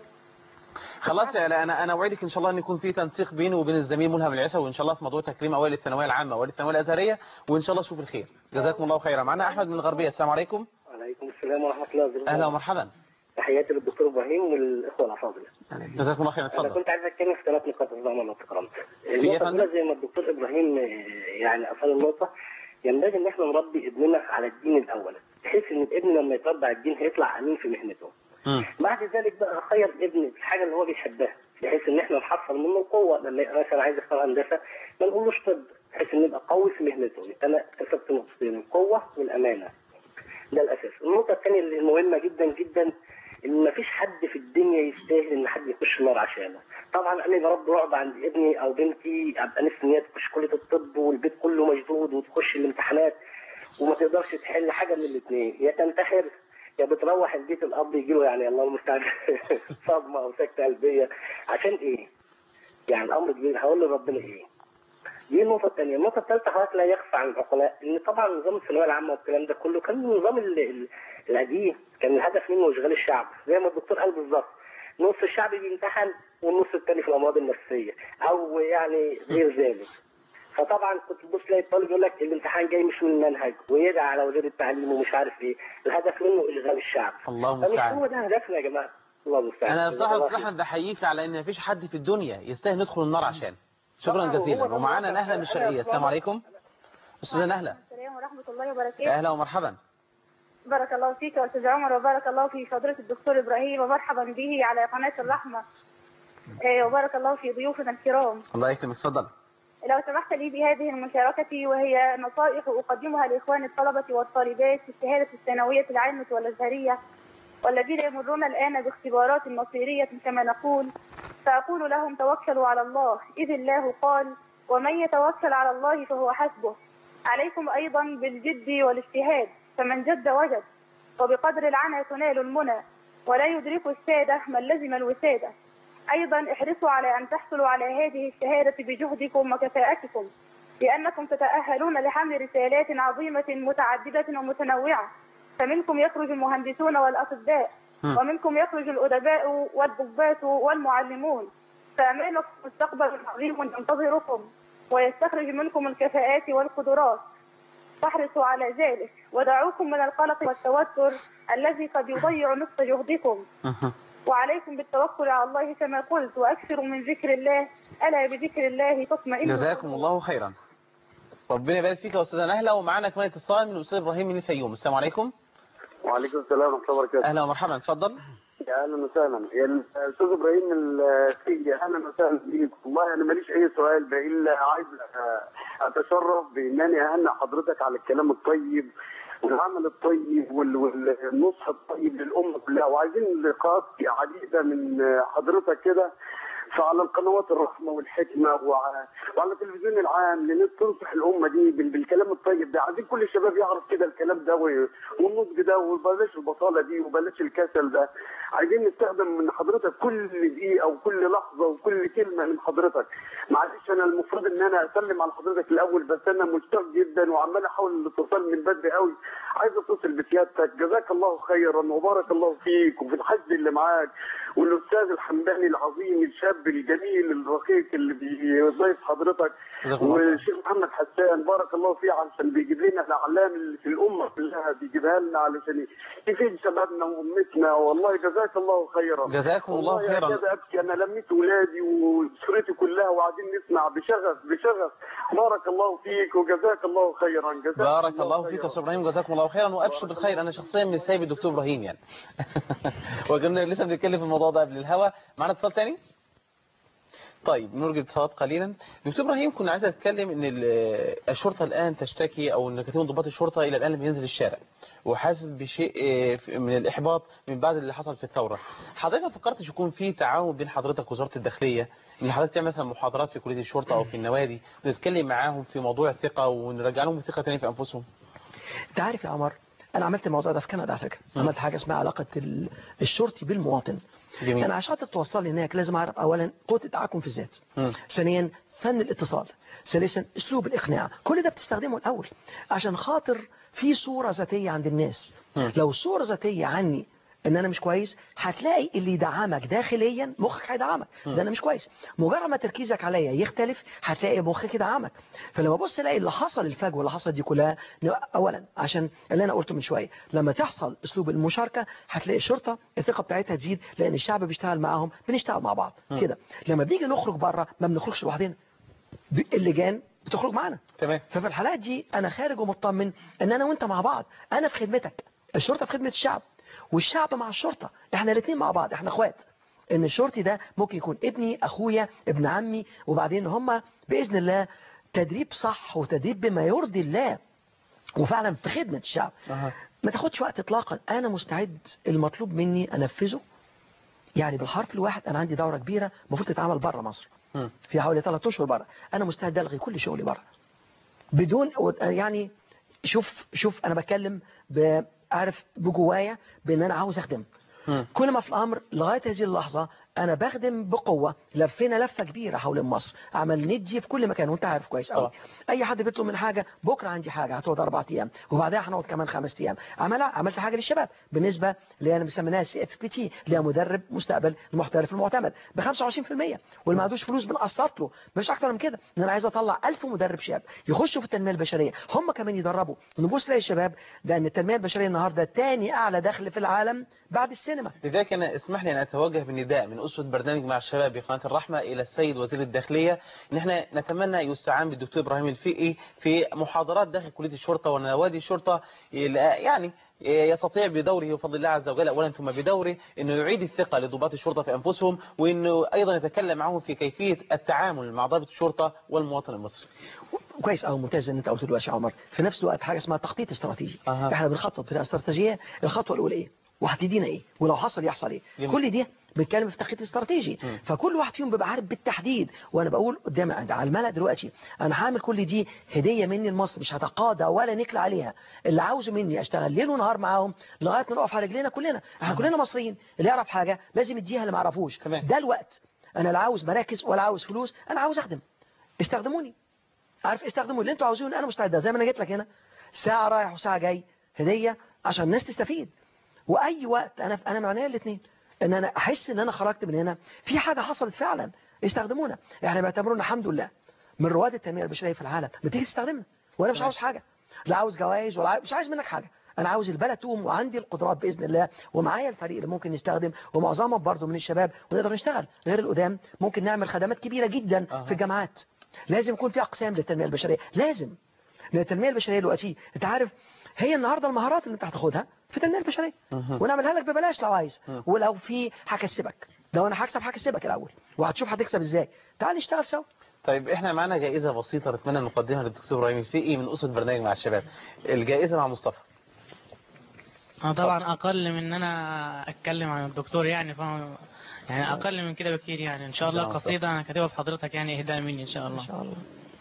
S2: خلاص يا لا انا انا اوعدك ان شاء الله ان يكون في تنسيق بيني وبين الزميل ملهم العسوي وان شاء الله في موضوع تكريم اوائل الثانويه العامه واوائل الثانويه الازهريه وان شاء الله نشوف الخير جزاكم الله خيرا معنا احمد من الغربيه السلام عليكم
S9: وعليكم السلام ورحمة الله وبركاته
S2: اهلا ومرحبا
S9: تحياتي للدكتور إبراهيم والإخوة الأفاضل
S2: جزاكم الله خيرا
S9: أنا
S2: اتفضل
S9: كنت عايز أتكلم في ثلاث نقاط إذا ما تكرمت
S2: يا
S9: النقطة
S2: فندم؟
S9: الأولى زي ما الدكتور إبراهيم آه، يعني أثار النقطة ينبغي إن إحنا نربي ابننا على الدين الأول بحيث إن الابن لما يتربى على الدين هيطلع أمين في مهنته
S2: مم.
S9: بعد ذلك بقى خير الابن في الحاجة اللي هو بيحبها بحيث إن إحنا نحصل منه القوة لما يبقى مثلا عايز يختار هندسة ما نقولوش طب بحيث إنه يبقى قوي في مهنته يبقى أنا كسبت نقطتين القوة والأمانة ده الاساس النقطه الثانيه اللي مهمه جدا جدا ان مفيش حد في الدنيا يستاهل ان حد يخش النار عشانه طبعا انا يا رب رعب عند ابني او بنتي ابقى نفسي ان هي تخش كليه الطب والبيت كله مشدود وتخش الامتحانات وما تقدرش تحل حاجه من الاثنين يا تنتحر يا بتروح البيت الاب يجي له يعني الله المستعان صدمه او سكته قلبيه عشان ايه؟ يعني الامر كبير هقول لربنا ايه؟ دي النقطة الثانية، النقطة الثالثة حضرتك لا يخفى عن العقلاء إن طبعا نظام الثانوية العامة والكلام ده كله كان النظام ال- ال- القديم كان الهدف منه إشغال الشعب زي ما الدكتور قال بالظبط نص الشعب بيمتحن والنص الثاني في الأمراض النفسية أو يعني غير ذلك. فطبعا كنت تبص تلاقي الطالب يقول لك الامتحان جاي مش من المنهج ويدعي على وزير التعليم ومش عارف ايه، الهدف منه إشغال الشعب.
S2: الله
S9: فمش
S2: المستعان
S9: هو ده هدفنا يا جماعة. الله المستعان.
S2: انا بصراحه
S9: الله
S2: استاذ احمد بحييك على ان مفيش حد في الدنيا يستاهل ندخل النار عشان شكرا
S9: طبعاً،
S2: جزيلا
S9: وهو ده
S2: ومعانا
S9: الواقع.
S2: نهله من الشرقيه السلام عليكم استاذه نهله
S8: السلام ورحمه الله وبركاته
S2: اهلا ومرحبا
S8: بارك الله فيك يا استاذ عمر وبارك الله في فضيله الدكتور ابراهيم ومرحبا به على قناه الرحمه آه، وبارك الله في ضيوفنا الكرام
S2: الله يكرمك اتفضل
S8: لو سمحت لي بهذه المشاركة وهي نصائح أقدمها لإخوان الطلبة والطالبات في الشهادة الثانوية العامة والأزهرية والذين يمرون الآن باختبارات مصيرية كما نقول فأقول لهم توكلوا على الله إذ الله قال ومن يتوكل على الله فهو حسبه عليكم أيضا بالجد والاجتهاد فمن جد وجد وبقدر العنى تنال المنى ولا يدرك السادة من لزم الوسادة أيضا احرصوا على أن تحصلوا على هذه الشهادة بجهدكم وكفاءتكم لأنكم تتأهلون لحمل رسالات عظيمة متعددة ومتنوعة فمنكم يخرج المهندسون والأطباء
S2: مم.
S8: ومنكم يخرج الأدباء والضباط والمعلمون فأمامكم مستقبل عظيم ينتظركم ويستخرج منكم الكفاءات والقدرات فاحرصوا على ذلك ودعوكم من القلق والتوتر الذي قد يضيع نصف جهدكم
S2: مهم.
S8: وعليكم بالتوكل على الله كما قلت واكثروا من ذكر الله الا بذكر الله تطمئن
S2: جزاكم الله خيرا ربنا يبارك فيك يا استاذه نهله ومعانا كمان اتصال من الاستاذ ابراهيم من الفيوم السلام عليكم
S10: وعليكم السلام ورحمه الله وبركاته
S2: اهلا ومرحبا اتفضل
S10: يا اهلا وسهلا يا الاستاذ ابراهيم السيدي اهلا وسهلا بيك والله انا ماليش اي سؤال بقى الا عايز اتشرف بانني اهنئ حضرتك على الكلام الطيب والعمل الطيب وال- والنصح الطيب للامه كلها وعايزين لقاءات عديده من حضرتك كده فعلى القنوات الرحمه والحكمه وع- وعلى التلفزيون العام لان تنصح الامه دي بال- بالكلام الطيب ده عايزين كل الشباب يعرف كده الكلام ده و- والنضج ده وبلاش البطاله دي وبلاش الكسل ده عايزين نستخدم من حضرتك كل دقيقه وكل لحظه وكل كلمه من حضرتك معلش انا المفروض ان انا اسلم على حضرتك الاول بس انا مشتاق جدا وعمال احاول الاتصال من بدري قوي عايز اتصل بسيادتك جزاك الله خيرا وبارك الله فيك وفي الحج اللي معاك والاستاذ الحمداني العظيم الشاب الشاب الجميل الرقيق اللي بيضيف حضرتك
S2: جزاكم الله خير.
S10: والشيخ محمد حسان بارك الله فيه علشان بيجيب لنا الاعلام اللي في الامه كلها بيجيبها لنا علشان يفيد شبابنا وامتنا والله جزاك الله خيرا
S2: جزاكم الله
S10: والله
S2: خيرا.
S10: يا ابكي انا لميت ولادي واسرتي كلها وقاعدين نسمع بشغف بشغف بارك الله فيك وجزاك الله خيرا جزاك
S2: بارك الله فيك يا
S10: خيرا.
S2: استاذ ابراهيم جزاكم الله خيرا وابشر بالخير انا شخصيا من سايب الدكتور ابراهيم يعني وكنا لسه بنتكلم في الموضوع ده قبل الهوا معانا اتصال تاني طيب نرجع اتصالات قليلا دكتور ابراهيم كنا عايز اتكلم ان ال- الشرطه الان تشتكي او ان كثير من ضباط الشرطه الى الان لم ينزل الشارع وحاسس بشيء آه، من الاحباط من بعد اللي حصل في الثوره حضرتك ما فكرتش يكون في تعاون بين حضرتك ووزاره الداخليه ان حضرتك تعمل مثلا محاضرات في كليه الشرطه او في النوادي وتتكلم معاهم في موضوع الثقه ونرجع لهم الثقه تاني في انفسهم
S3: انت عارف يا عمر انا عملت الموضوع ده في كندا على فكره عملت حاجه اسمها علاقه ال- الشرطي بالمواطن
S2: جميل.
S3: انا عشان توصل لي هناك لازم اعرف اولا قوه التحكم في الذات
S2: مم.
S3: ثانيا فن الاتصال ثالثا اسلوب الاقناع كل ده بتستخدمه الاول عشان خاطر في صوره ذاتيه عند الناس
S2: مم.
S3: لو صوره ذاتيه عني ان انا مش كويس هتلاقي اللي يدعمك داخليا مخك هيدعمك ده انا مش كويس مجرد ما تركيزك عليا يختلف هتلاقي مخك يدعمك فلما ابص الاقي اللي حصل الفجوه اللي حصلت دي كلها اولا عشان اللي انا قلته من شويه لما تحصل اسلوب المشاركه هتلاقي الشرطه الثقه بتاعتها تزيد لان الشعب بيشتغل معاهم بنشتغل مع بعض كده لما بنيجي نخرج بره ما بنخرجش لوحدنا ب- اللجان بتخرج معانا
S2: تمام
S3: ففي الحالات دي انا خارج ومطمن ان انا وانت مع بعض انا في خدمتك الشرطه في خدمه الشعب والشعب مع الشرطه احنا الاثنين مع بعض احنا اخوات ان الشرطي ده ممكن يكون ابني اخويا ابن عمي وبعدين هم باذن الله تدريب صح وتدريب بما يرضي الله وفعلا في خدمه الشعب
S2: أها.
S3: ما تاخدش وقت اطلاقا انا مستعد المطلوب مني انفذه يعني بالحرف الواحد انا عندي دوره كبيره المفروض تتعمل بره مصر
S2: مم.
S3: في حوالي ثلاث اشهر بره انا مستعد الغي كل شغلي بره بدون يعني شوف شوف انا بتكلم بعرف بجوايا بان انا عاوز اخدم
S2: مم.
S3: كل ما في الامر لغايه هذه اللحظه انا بخدم بقوه لفينا لفه كبيره حول مصر عمل ندي في كل مكان وانت عارف كويس قوي
S2: طبعا.
S3: اي حد بيطلب من حاجه بكره عندي حاجه هتقعد اربع ايام وبعدها هنقعد كمان خمس ايام عمل عملت حاجه للشباب بالنسبه اللي انا مسميناها سي اف بي تي اللي هي مدرب مستقبل المحترف المعتمد ب 25% واللي ما عندوش فلوس بنقسط له مش اكتر من كده ان انا عايز اطلع 1000 مدرب شاب يخشوا في التنميه البشريه هم كمان يدربوا نبص نلاقي الشباب ده ان التنميه البشريه النهارده تاني اعلى دخل في العالم بعد السينما
S2: لذلك أنا اسمح لي أن أتوجه بالنداء من أسرة برنامج مع الشباب بقناة الرحمة إلى السيد وزير الداخلية إن إحنا نتمنى يستعان بالدكتور إبراهيم الفقي في محاضرات داخل كلية الشرطة ونوادي الشرطة يعني يستطيع بدوره بفضل الله عز وجل أولا ثم بدوره أنه يعيد الثقة لضباط الشرطة في أنفسهم وأنه أيضا يتكلم معهم في كيفية التعامل مع ضابط الشرطة والمواطن المصري
S3: كويس قوي ممتاز ان انت قلت دلوقتي يا عمر في نفس الوقت حاجه اسمها تخطيط استراتيجي
S2: أها.
S3: احنا بنخطط بطريقه استراتيجيه الخطوه الاولى ايه وهتدينا ايه ولو حصل يحصل ايه
S2: جميل.
S3: كل دي بنتكلم في تخطيط استراتيجي
S2: مم.
S3: فكل واحد فيهم بيبقى عارف بالتحديد وانا بقول قدام على الملأ دلوقتي انا هعمل كل دي هديه مني لمصر مش هتقاضى ولا نكل عليها اللي عاوزه مني اشتغل ليل ونهار معاهم لغايه ما نقف على رجلينا كلنا احنا كلنا مصريين اللي يعرف حاجه لازم يديها اللي ما يعرفوش
S2: تمام.
S3: ده الوقت انا لا عاوز مراكز ولا عاوز فلوس انا عاوز اخدم استخدموني عارف استخدموا اللي انتوا عاوزينه انا مستعد زي ما انا جيت لك هنا ساعه رايح وساعه جاي هديه عشان الناس تستفيد واي وقت انا انا معناه الاثنين ان انا احس ان انا خرجت من هنا في حاجه حصلت فعلا استخدمونا احنا بيعتبرونا الحمد لله من رواد التنميه البشريه في العالم بتيجي تستخدمنا وانا مش عاوز حاجه لا عاوز جوائز ولا عاوز مش عايز منك حاجه انا عاوز البلد تقوم وعندي القدرات باذن الله ومعايا الفريق اللي ممكن نستخدم ومعظمهم برضه من الشباب ونقدر نشتغل غير القدام ممكن نعمل خدمات كبيره جدا
S2: أها.
S3: في الجامعات لازم يكون في اقسام للتنميه البشريه لازم لان التنميه البشريه دلوقتي انت عارف هي النهارده المهارات اللي انت هتاخدها في التنميه البشريه
S2: مهم.
S3: ونعملها لك ببلاش لو عايز
S2: مم.
S3: ولو في هكسبك لو انا هكسب هكسبك الاول وهتشوف هتكسب ازاي تعال نشتغل سوا
S2: طيب احنا معانا جائزة بسيطة نتمنى نقدمها للدكتور إبراهيم الفقي من أسرة برنامج مع الشباب الجائزة مع مصطفى
S6: انا طبعا اقل من ان انا اتكلم عن الدكتور يعني فاهم يعني اقل من كده بكتير يعني ان شاء الله
S2: إن شاء الله.
S6: قصيده انا كاتبها في حضرتك يعني اهداء مني ان شاء الله
S3: ان شاء الله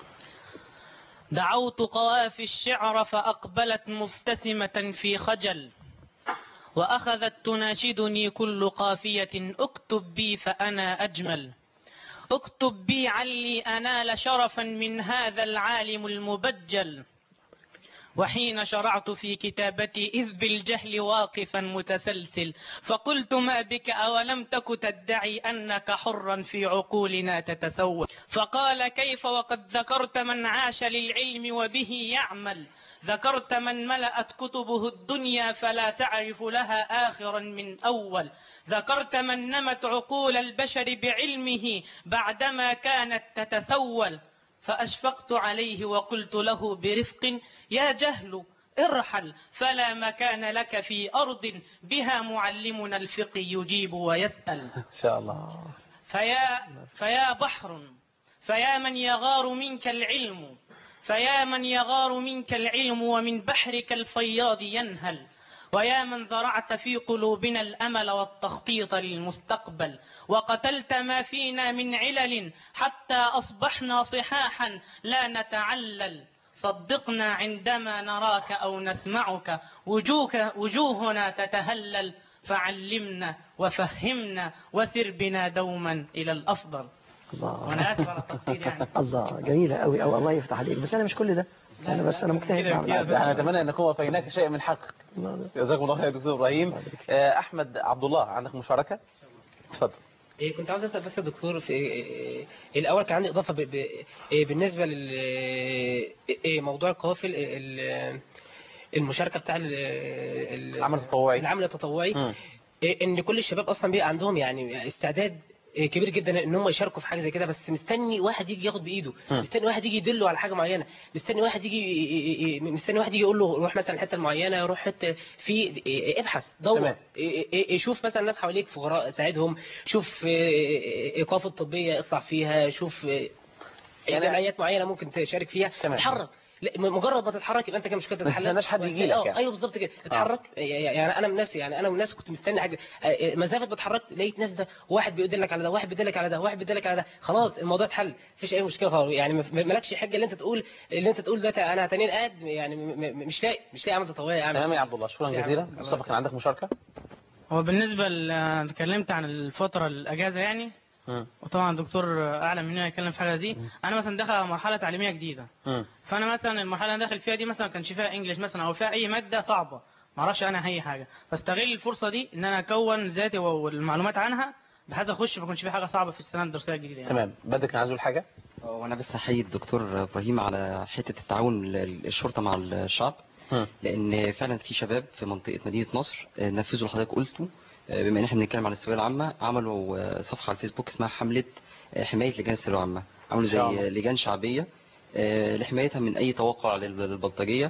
S6: دعوت قوافي الشعر فأقبلت مبتسمة في خجل وأخذت تناشدني كل قافية اكتب بي فأنا أجمل اكتب بي علي أنال شرفا من هذا العالم المبجل وحين شرعت في كتابتي إذ بالجهل واقفا متسلسل فقلت ما بك أولم تك تدعي أنك حرا في عقولنا تتسول فقال كيف وقد ذكرت من عاش للعلم وبه يعمل ذكرت من ملأت كتبه الدنيا فلا تعرف لها آخرا من أول ذكرت من نمت عقول البشر بعلمه بعدما كانت تتسول فأشفقت عليه وقلت له برفق يا جهل ارحل فلا مكان لك في أرض بها معلمنا الفقه يجيب ويسأل
S2: إن شاء الله
S6: فيا, فيا بحر فيا من يغار منك العلم فيا من يغار منك العلم ومن بحرك الفياض ينهل ويا من زرعت في قلوبنا الأمل والتخطيط للمستقبل وقتلت ما فينا من علل حتى أصبحنا صحاحا لا نتعلل صدقنا عندما نراك أو نسمعك وجوك وجوهنا تتهلل فعلمنا وفهمنا وسر بنا دوما إلى الأفضل
S3: الله
S6: وأنا آسف على التقصير يعني
S3: الله جميلة قوي أو الله يفتح عليك بس أنا مش كل ده أنا بس أنا مجتهد مع العبد.
S2: يعني نتمنى أن نكون وفيناك شيء من حقك جزاكم الله خير يا دكتور إبراهيم آه، أحمد عبد الله عندك مشاركة اتفضل
S7: إيه كنت عاوز اسال بس يا دكتور في إيه الاول كان عندي اضافه ب... ب... إيه بالنسبه لل إيه موضوع القوافل ال- المشاركه بتاع ال- ال-
S2: العمل التطوعي.
S7: العمل التطوعي
S2: مم.
S7: إيه ان كل الشباب اصلا بيبقى عندهم يعني استعداد إيه كبير جدا ان هم يشاركوا في حاجه زي كده بس مستني واحد يجي ياخد بايده
S2: مم.
S7: مستني واحد يجي يدله على حاجه معينه مستني واحد يجي ي- ي- مستني واحد يجي يقول له روح مثلا الحته المعينه روح حته في إيه ابحث دور
S2: تمام.
S7: إيه- إيه- إيه شوف مثلا ناس حواليك فقراء ساعدهم شوف إيه، ايقاف الطبيه اطلع فيها شوف إيه،
S2: يعني-
S7: جمعيات معينه ممكن تشارك فيها
S2: تمام.
S7: اتحرك لا، مجرد ما تتحرك يبقى انت كده مشكله
S2: ما
S7: تتحل
S2: تستناش حد يجي لك يعني.
S7: ايوه بالظبط كده اتحرك يعني انا من نفسي يعني انا من الناس كنت مستني حاجه آه، مسافه بتحرك لقيت ناس ده واحد بيدلك على ده واحد بيدلك على ده واحد بيدلك على ده خلاص الموضوع اتحل مفيش اي مشكله خالص يعني ما- مالكش حجه اللي انت تقول اللي انت تقول ده انا تانيين قاعد يعني م- م- مش لاقي مش لاقي عمل تطوعي اعمل
S2: تمام يا عبد الله شكرا
S7: مش لاقي
S2: جزيلا
S7: عمل.
S2: مصطفى كان عندك مشاركة
S6: هو بالنسبة ل- أنا اتكلمت عن الفترة الأجازة يعني
S2: مم.
S6: وطبعا الدكتور أعلم مني يتكلم في حاجة دي أنا مثلا داخل على مرحلة تعليمية جديدة
S2: مم.
S6: فأنا مثلا المرحلة اللي أنا داخل فيها دي مثلا كانش فيها إنجليش مثلا أو فيها أي مادة صعبة ما اعرفش عنها أي حاجة فاستغل الفرصة دي إن أنا أكون ذاتي والمعلومات عنها بحيث أخش ما يكونش في حاجة صعبة في السنة الدراسية الجديدة يعني.
S2: تمام بدر كان عايز يقول حاجة
S5: وانا بس احيي الدكتور ابراهيم على حته التعاون ال- الشرطه مع الشعب
S2: مم.
S5: لان فعلا في شباب في منطقه مدينه نصر آه، نفذوا اللي حضرتك قلته آه، بما ان احنا بنتكلم عن الثانويه العامه عملوا آه، صفحه على الفيسبوك اسمها حمله آه، حمايه لجان الثانويه العامه عملوا
S2: إن شاء الله.
S5: زي لجان شعبيه آه، لحمايتها من اي توقع لل- للبلطجيه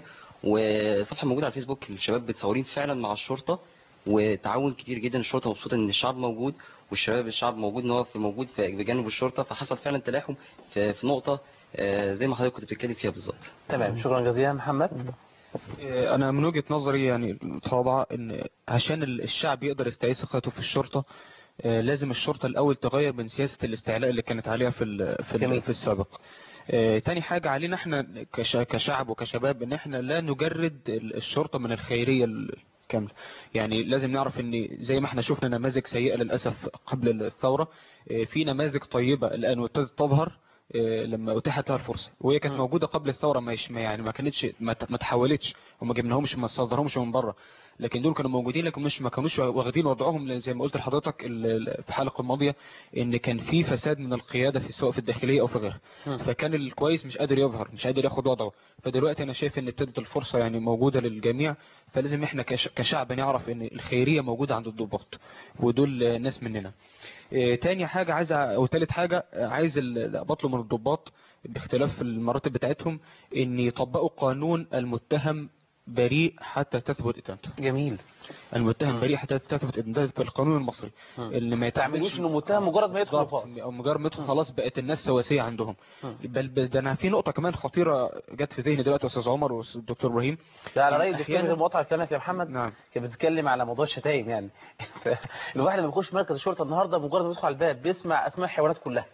S5: وصفحه موجوده على الفيسبوك الشباب بتصورين فعلا مع الشرطه وتعاون كتير جدا الشرطه مبسوطه ان الشعب موجود والشباب الشعب موجود ان هو في موجود في بجانب الشرطه فحصل فعلا تلاحم في في نقطه آه، زي ما حضرتك كنت بتتكلم فيها بالظبط
S2: تمام شكرا جزيلا محمد
S4: إيه، انا من وجهة نظري يعني متواضعة ان عشان ال- الشعب يقدر يستعيد ثقته في الشرطة آه، لازم الشرطة الاول تغير من سياسة الاستعلاء اللي كانت عليها في ال- في,
S2: جميل.
S4: ال- في السابق آه، تاني حاجة علينا احنا كش- كشعب وكشباب ان احنا لا نجرد ال- الشرطة من الخيرية الكاملة يعني لازم نعرف ان زي ما احنا شفنا نماذج سيئة للأسف قبل الثورة آه، في نماذج طيبة الآن وابتدت تظهر آه، لما اتاحت لها الفرصه وهي كانت موجوده قبل الثوره مش ما يعني ما كانتش ما ت- ما تحولتش وما جبناهمش ما صدرهمش من بره لكن دول كانوا موجودين لكن مش ما كانوش واخدين وضعهم لأن زي ما قلت لحضرتك ال- ال- في الحلقه الماضيه ان كان في فساد من القياده في سواء في الداخليه او في غيرها
S2: مم.
S4: فكان الكويس مش قادر يظهر مش قادر ياخد وضعه فدلوقتي انا شايف ان ابتدت الفرصه يعني موجوده للجميع فلازم احنا كش- كشعب نعرف ان الخيريه موجوده عند الضباط ودول آه، ناس مننا آه، تاني حاجة عايز ع- او تالت حاجة آه، عايز ال- بطلب من الضباط باختلاف المراتب بتاعتهم ان يطبقوا قانون المتهم بريء حتى تثبت ادانته
S2: جميل
S4: المتهم بريء حتى تثبت ادانته في القانون المصري
S2: مم.
S4: اللي ما
S2: تعملوش
S4: يتعملش
S2: انه متهم مجرد ما يدخل
S4: بالظبط.
S2: خلاص
S4: او مجرد ما يدخل خلاص بقت الناس سواسيه عندهم
S2: مم.
S4: بل بل ده انا في نقطه كمان خطيره جت في ذهني دلوقتي يا استاذ عمر والدكتور ابراهيم
S2: ده على رأي الدكتور
S4: أحياناً-
S2: غير مقاطع كلامك يا محمد
S4: نعم
S2: كان بتتكلم على موضوع الشتايم يعني الواحد لما بيخش مركز الشرطه النهارده مجرد ما يدخل على الباب بيسمع اسماء الحيوانات كلها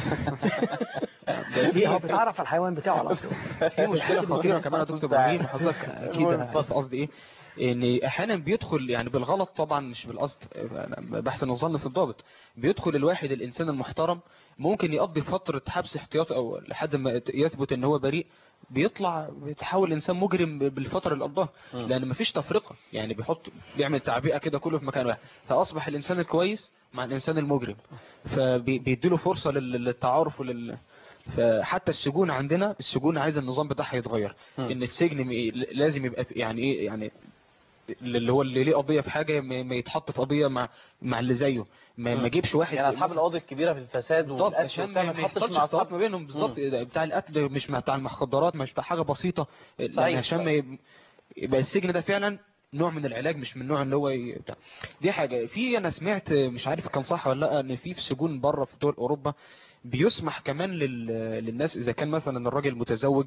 S3: هو بيتعرف على الحيوان بتاعه على طول
S4: في مشكله خطيره كمان يا دكتور ابراهيم حضرتك اكيد
S2: المهم،
S4: عارف قصدي ايه ان احيانا بيدخل يعني بالغلط طبعا مش بالقصد أنا بحسن الظن في الضابط بيدخل الواحد الانسان المحترم ممكن يقضي فترة حبس احتياطي او لحد ما يثبت ان هو بريء بيطلع بيتحول انسان مجرم بالفترة اللي قضاها لان مفيش تفرقة يعني بيحط بيعمل تعبئة كده كله في مكان واحد فاصبح الانسان الكويس مع الانسان المجرم فبيديله فرصة لل- للتعارف ولل فحتى السجون عندنا السجون عايز النظام بتاعها يتغير ان السجن م- لازم يبقى في- يعني ايه يعني اللي هو اللي ليه قضيه في حاجه ما ما يتحط في قضيه مع مع اللي زيه ما ما يجيبش واحد
S2: يعني اصحاب
S4: مثلا-
S2: القواضي الكبيره في الفساد
S4: بالظبط
S2: والقتل
S4: عشان
S2: وبتاع
S4: ما
S2: ما تحطش
S4: يحصلش
S2: مع
S4: اختلاط
S2: اصحاب
S4: ما بينهم بالظبط بتاع القتل مش مع بتاع المخدرات مش بتاع حاجه بسيطه لأن
S2: صحيح.
S4: عشان ما يب- يبقى السجن ده فعلا نوع من العلاج مش من نوع اللي هو ي- بتاع. دي حاجه في انا سمعت مش عارف كان صح ولا لا ان في في سجون بره في دول اوروبا بيسمح كمان لل... للناس اذا كان مثلا الراجل متزوج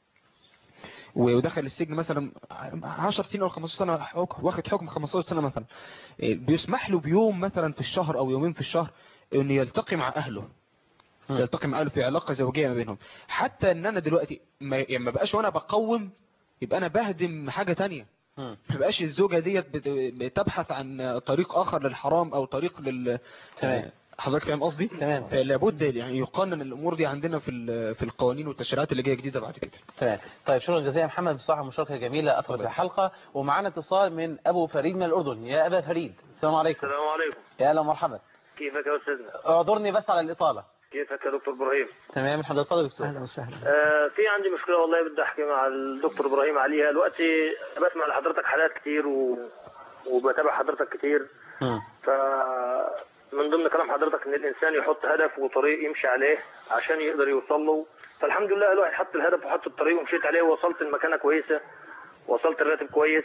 S4: ودخل السجن مثلا 10 سنين او 15 سنه حكم واخد حكم 15 سنه مثلا إيه، بيسمح له بيوم مثلا في الشهر او يومين في الشهر انه يلتقي مع اهله يلتقي مع اهله في علاقه زوجيه ما بينهم حتى ان انا دلوقتي ما يعني ما بقاش وانا بقوم يبقى انا بهدم حاجه تانية ما بقاش الزوجه ديت بت- بتبحث عن طريق اخر للحرام او طريق لل
S2: تمام.
S4: حضرتك فاهم قصدي
S2: تمام.
S4: فلابد يعني يقنن الامور دي عندنا في ال- في القوانين والتشريعات اللي جايه جديده بعد كده
S2: تمام طيب شكرا جزيلا محمد بصراحه مشاركه جميله اثرت الحلقه ومعانا اتصال من ابو فريد من الاردن يا ابا فريد السلام عليكم
S11: السلام عليكم
S2: يا اهلا ومرحبا
S11: كيفك يا استاذنا
S2: اعذرني بس على الاطاله
S11: كيفك يا دكتور ابراهيم
S2: تمام الحمد لله اتفضل يا دكتور
S3: اهلا وسهلا
S11: آه في عندي مشكله والله بدي احكي مع الدكتور ابراهيم عليها دلوقتي بسمع لحضرتك حالات كتير و... وبتابع حضرتك كتير ف من ضمن كلام حضرتك ان الانسان يحط هدف وطريق يمشي عليه عشان يقدر يوصل له فالحمد لله الواحد حط الهدف وحط الطريق ومشيت عليه ووصلت لمكانه كويسه وصلت الراتب كويس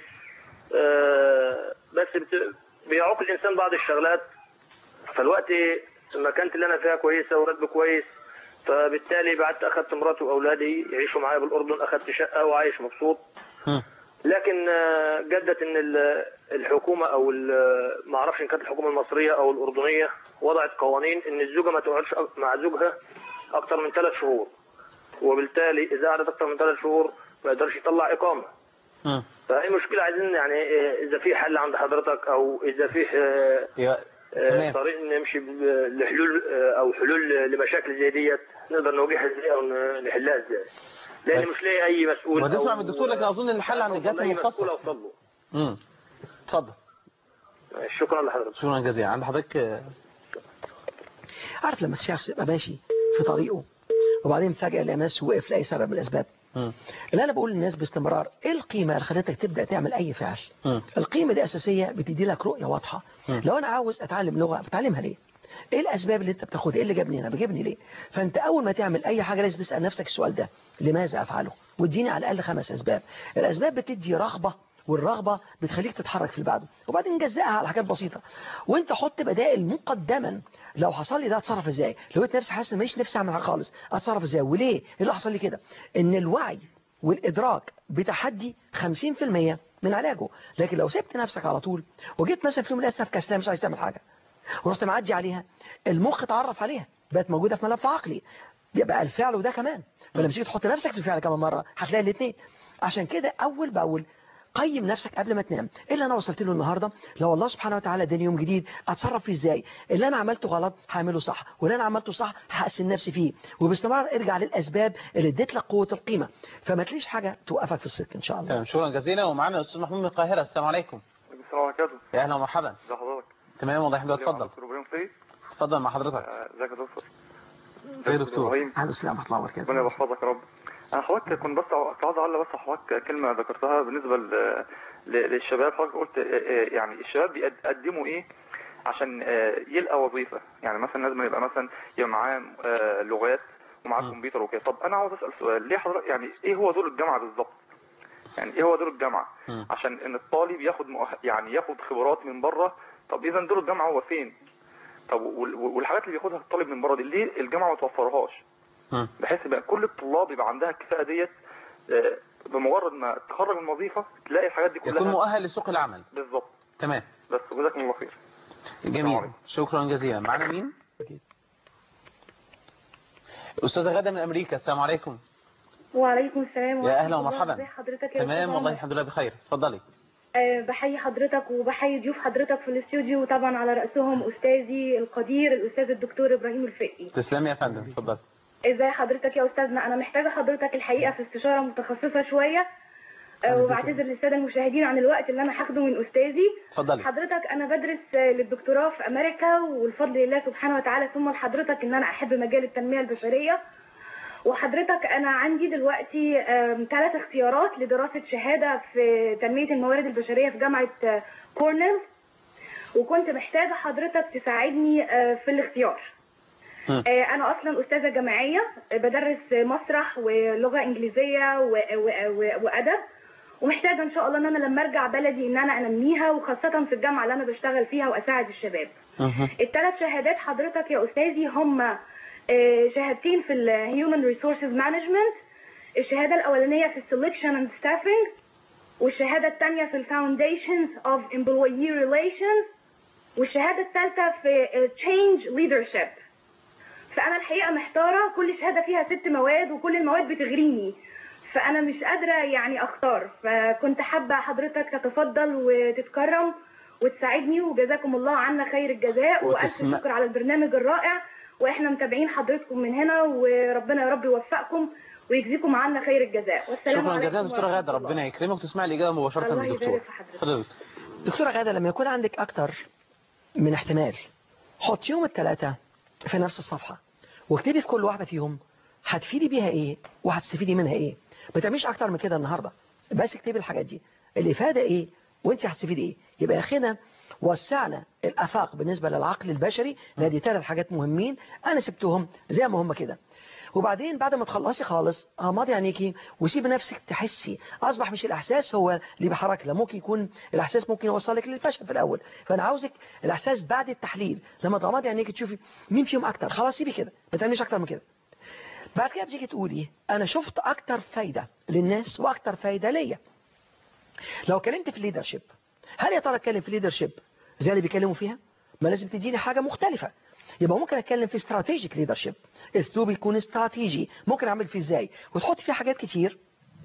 S11: آه بس بت... بيعوق الانسان بعض الشغلات فالوقت المكانة اللي انا فيها كويسه وراتبي كويس فبالتالي بعدت اخذت مراتي واولادي يعيشوا معايا بالاردن اخذت شقه وعايش مبسوط لكن آه، جدت ان ال- الحكومه او ال- ما اعرفش ان كانت الحكومه المصريه او الاردنيه وضعت قوانين ان الزوجه ما تقعدش أك- مع زوجها اكتر من ثلاث شهور وبالتالي اذا قعدت اكتر من ثلاث شهور ما يقدرش يطلع اقامه فهي مشكله عايزين يعني آه، اذا في حل عند حضرتك او اذا في آه،
S2: يا
S11: آه،
S2: تمام.
S11: طريق نمشي ب- لحلول آه، او حلول لمشاكل زي ديت نقدر نواجهها ازاي او ن- نحلها ازاي لان
S2: طيب.
S11: مش لاقي اي مسؤول
S2: وهتسمع
S11: أو-
S2: من الدكتور لكن اظن ان الحل عند الجهات
S11: أوصل لأي مسؤول
S2: المختصه
S11: اوصل له
S2: امم اتفضل
S11: شكرا لحضرتك
S2: شكرا جزيلا عند حضرتك آه،
S3: عارف لما الشخص يبقى ماشي في طريقه وبعدين فجأة يلاقي ناس وقف لأي سبب من الأسباب اللي أنا بقول للناس باستمرار إيه القيمة اللي خلتك تبدأ تعمل أي فعل القيمة دي أساسية بتدي لك رؤية واضحة لو أنا عاوز أتعلم لغة بتعلمها ليه ايه الاسباب اللي انت بتاخدها ايه اللي جابني هنا بيجيبني ليه فانت اول ما تعمل اي حاجه لازم تسال نفسك السؤال ده لماذا افعله واديني على الاقل خمس اسباب الاسباب بتدي رغبه والرغبه بتخليك تتحرك في اللي بعده وبعدين نجزئها على حاجات بسيطه وانت حط بدائل مقدما لو حصل لي ده اتصرف ازاي لو انت نفسي حاسس ان ماليش نفسي اعمل حاجه خالص اتصرف ازاي وليه ايه اللي حصل لي كده ان الوعي والادراك بتحدي 50% من علاجه لكن لو سبت نفسك على طول وجيت مثلا في يوم لقيت نفسك كسلان مش عايز تعمل حاجه ورحت معدي عليها المخ اتعرف عليها بقت موجودة في ملف عقلي يبقى الفعل وده كمان فلما تيجي تحط نفسك في الفعل كمان مرة هتلاقي الاثنين عشان كده أول بأول قيم نفسك قبل ما تنام ايه اللي انا وصلت له النهارده لو الله سبحانه وتعالى اداني يوم جديد اتصرف فيه ازاي اللي انا عملته غلط هعمله صح واللي انا عملته صح هحسن نفسي فيه وباستمرار ارجع للاسباب اللي اديت لك قوه القيمه فما تلاقيش حاجه توقفك في الصدق ان شاء الله
S2: تمام شكرا جزيلا ومعانا الاستاذ محمود من القاهره السلام عليكم
S12: السلام عليكم
S2: يا اهلا ومرحبا
S12: ازي حضرتك
S2: تمام والله الحمد لله اتفضل
S12: دكتور ابراهيم سيد
S2: اتفضل مع حضرتك
S12: ازيك يا دكتور
S2: يا دكتور
S12: ابراهيم
S3: على السلام ورحمه الله وبركاته
S12: ربنا يحفظك يا رب انا حضرتك كنت بس كنت عاوز اعلق بس حضرتك كلمه ذكرتها بالنسبه ل- ل- للشباب حضرتك قلت آه، آه، يعني الشباب بيقدموا ايه عشان آه، يلقى وظيفه يعني مثلا لازم يبقى مثلا يبقى معاه آه، لغات ومعاه كمبيوتر وكده طب انا عاوز اسال سؤال ليه حضرتك يعني ايه هو دور الجامعه بالظبط يعني ايه هو دور الجامعه عشان ان الطالب ياخد مؤه... يعني ياخد خبرات من بره طب اذا دور الجامعه هو فين طب وال- والحاجات اللي بياخدها الطالب من بره دي ليه الجامعه ما توفرهاش بحيث يبقى كل الطلاب يبقى عندها الكفاءه ديت آه، بمجرد ما تخرج من الوظيفه تلاقي الحاجات دي كلها
S2: يكون مؤهل لسوق العمل
S12: بالظبط
S2: تمام
S12: بس جزاكم الله خير
S2: جميل شكرا جزيلا معنا مين استاذه غاده من امريكا السلام عليكم
S13: وعليكم السلام
S2: يا
S13: ورحمة
S2: اهلا
S13: الله.
S2: ومرحبا
S13: ازي حضرتك يا
S2: تمام
S13: أستاذ
S2: والله
S13: عمر؟
S2: الحمد لله بخير اتفضلي
S13: آه، بحيي حضرتك وبحيي ضيوف حضرتك في الاستوديو وطبعا على رأسهم أستاذي القدير الأستاذ الدكتور إبراهيم الفقي
S2: تسلمي يا فندم اتفضل
S13: ازاي حضرتك يا أستاذنا أنا محتاجة حضرتك الحقيقة في استشارة متخصصة شوية آه، وبعتذر للسادة المشاهدين عن الوقت اللي أنا هاخده من أستاذي
S2: اتفضلي
S13: حضرتك أنا بدرس آه، للدكتوراه في أمريكا والفضل لله سبحانه وتعالى ثم لحضرتك إن أنا أحب مجال التنمية البشرية وحضرتك أنا عندي دلوقتي ثلاث اختيارات لدراسة شهادة في تنمية الموارد البشرية في جامعة آه، كورنيل وكنت محتاجة حضرتك تساعدني آه، في الاختيار آه، أنا أصلا أستاذة جامعية آه، بدرس مسرح ولغة إنجليزية و- و- و- وأدب ومحتاجة إن شاء الله إن أنا لما أرجع بلدي إن أنا أنميها وخاصة في الجامعة اللي أنا بشتغل فيها وأساعد الشباب. الثلاث شهادات حضرتك يا أستاذي هم آه، شهادتين في ال Human Resources Management الشهادة الأولانية في Selection and Staffing والشهادة الثانية في ال Foundations of Employee Relations والشهادة الثالثة في آه، Change Leadership فأنا الحقيقة محتارة كل شهادة فيها ست مواد وكل المواد بتغريني فأنا مش قادرة يعني أختار فكنت حابة حضرتك تتفضل وتتكرم وتساعدني وجزاكم الله عنا خير الجزاء وألف
S2: وتسمع-
S13: شكر على البرنامج الرائع وإحنا متابعين حضرتكم من هنا وربنا يا رب يوفقكم ويجزيكم عنا خير الجزاء والسلام
S2: شكرا
S13: عليكم
S2: جزيلا دكتورة
S13: ورحمة
S2: غادة
S13: الله.
S2: ربنا يكرمك وتسمع الإجابة مباشرة
S13: الله
S2: من الدكتور
S13: يبارك في حضرتك.
S2: اتفضل يا دكتور.
S3: دكتورة غادة لما يكون عندك أكتر من احتمال حط يوم الثلاثة في نفس الصفحة واكتبي في كل واحدة فيهم هتفيدي بيها ايه وهتستفيدي منها ايه ما تعمليش اكتر من كده النهاردة بس اكتبي الحاجات دي الافادة ايه وانت هتستفيدي ايه يبقى اخينا وسعنا الافاق بالنسبة للعقل البشري لان دي ثلاث حاجات مهمين انا سبتهم زي ما هم كده وبعدين بعد ما تخلصي خالص غمضي عينيكي وسيبي نفسك تحسي اصبح مش الاحساس هو اللي بيحرك لا ممكن يكون الاحساس ممكن يوصلك للفشل في الاول فانا عاوزك الاحساس بعد التحليل لما تغمضي عينيكي تشوفي مين فيهم اكتر خلاص سيبي كده ما تعمليش اكتر من كده بعد كده بتيجي تقولي انا شفت اكتر فايده للناس واكتر فايده ليا لو كلمت في الليدرشيب هل يا ترى اتكلم في الليدرشيب زي اللي بيكلموا فيها ما لازم تديني حاجه مختلفه يبقى ممكن اتكلم في استراتيجيك ليدرشيب اسلوب يكون استراتيجي ممكن اعمل فيه ازاي وتحط فيه حاجات كتير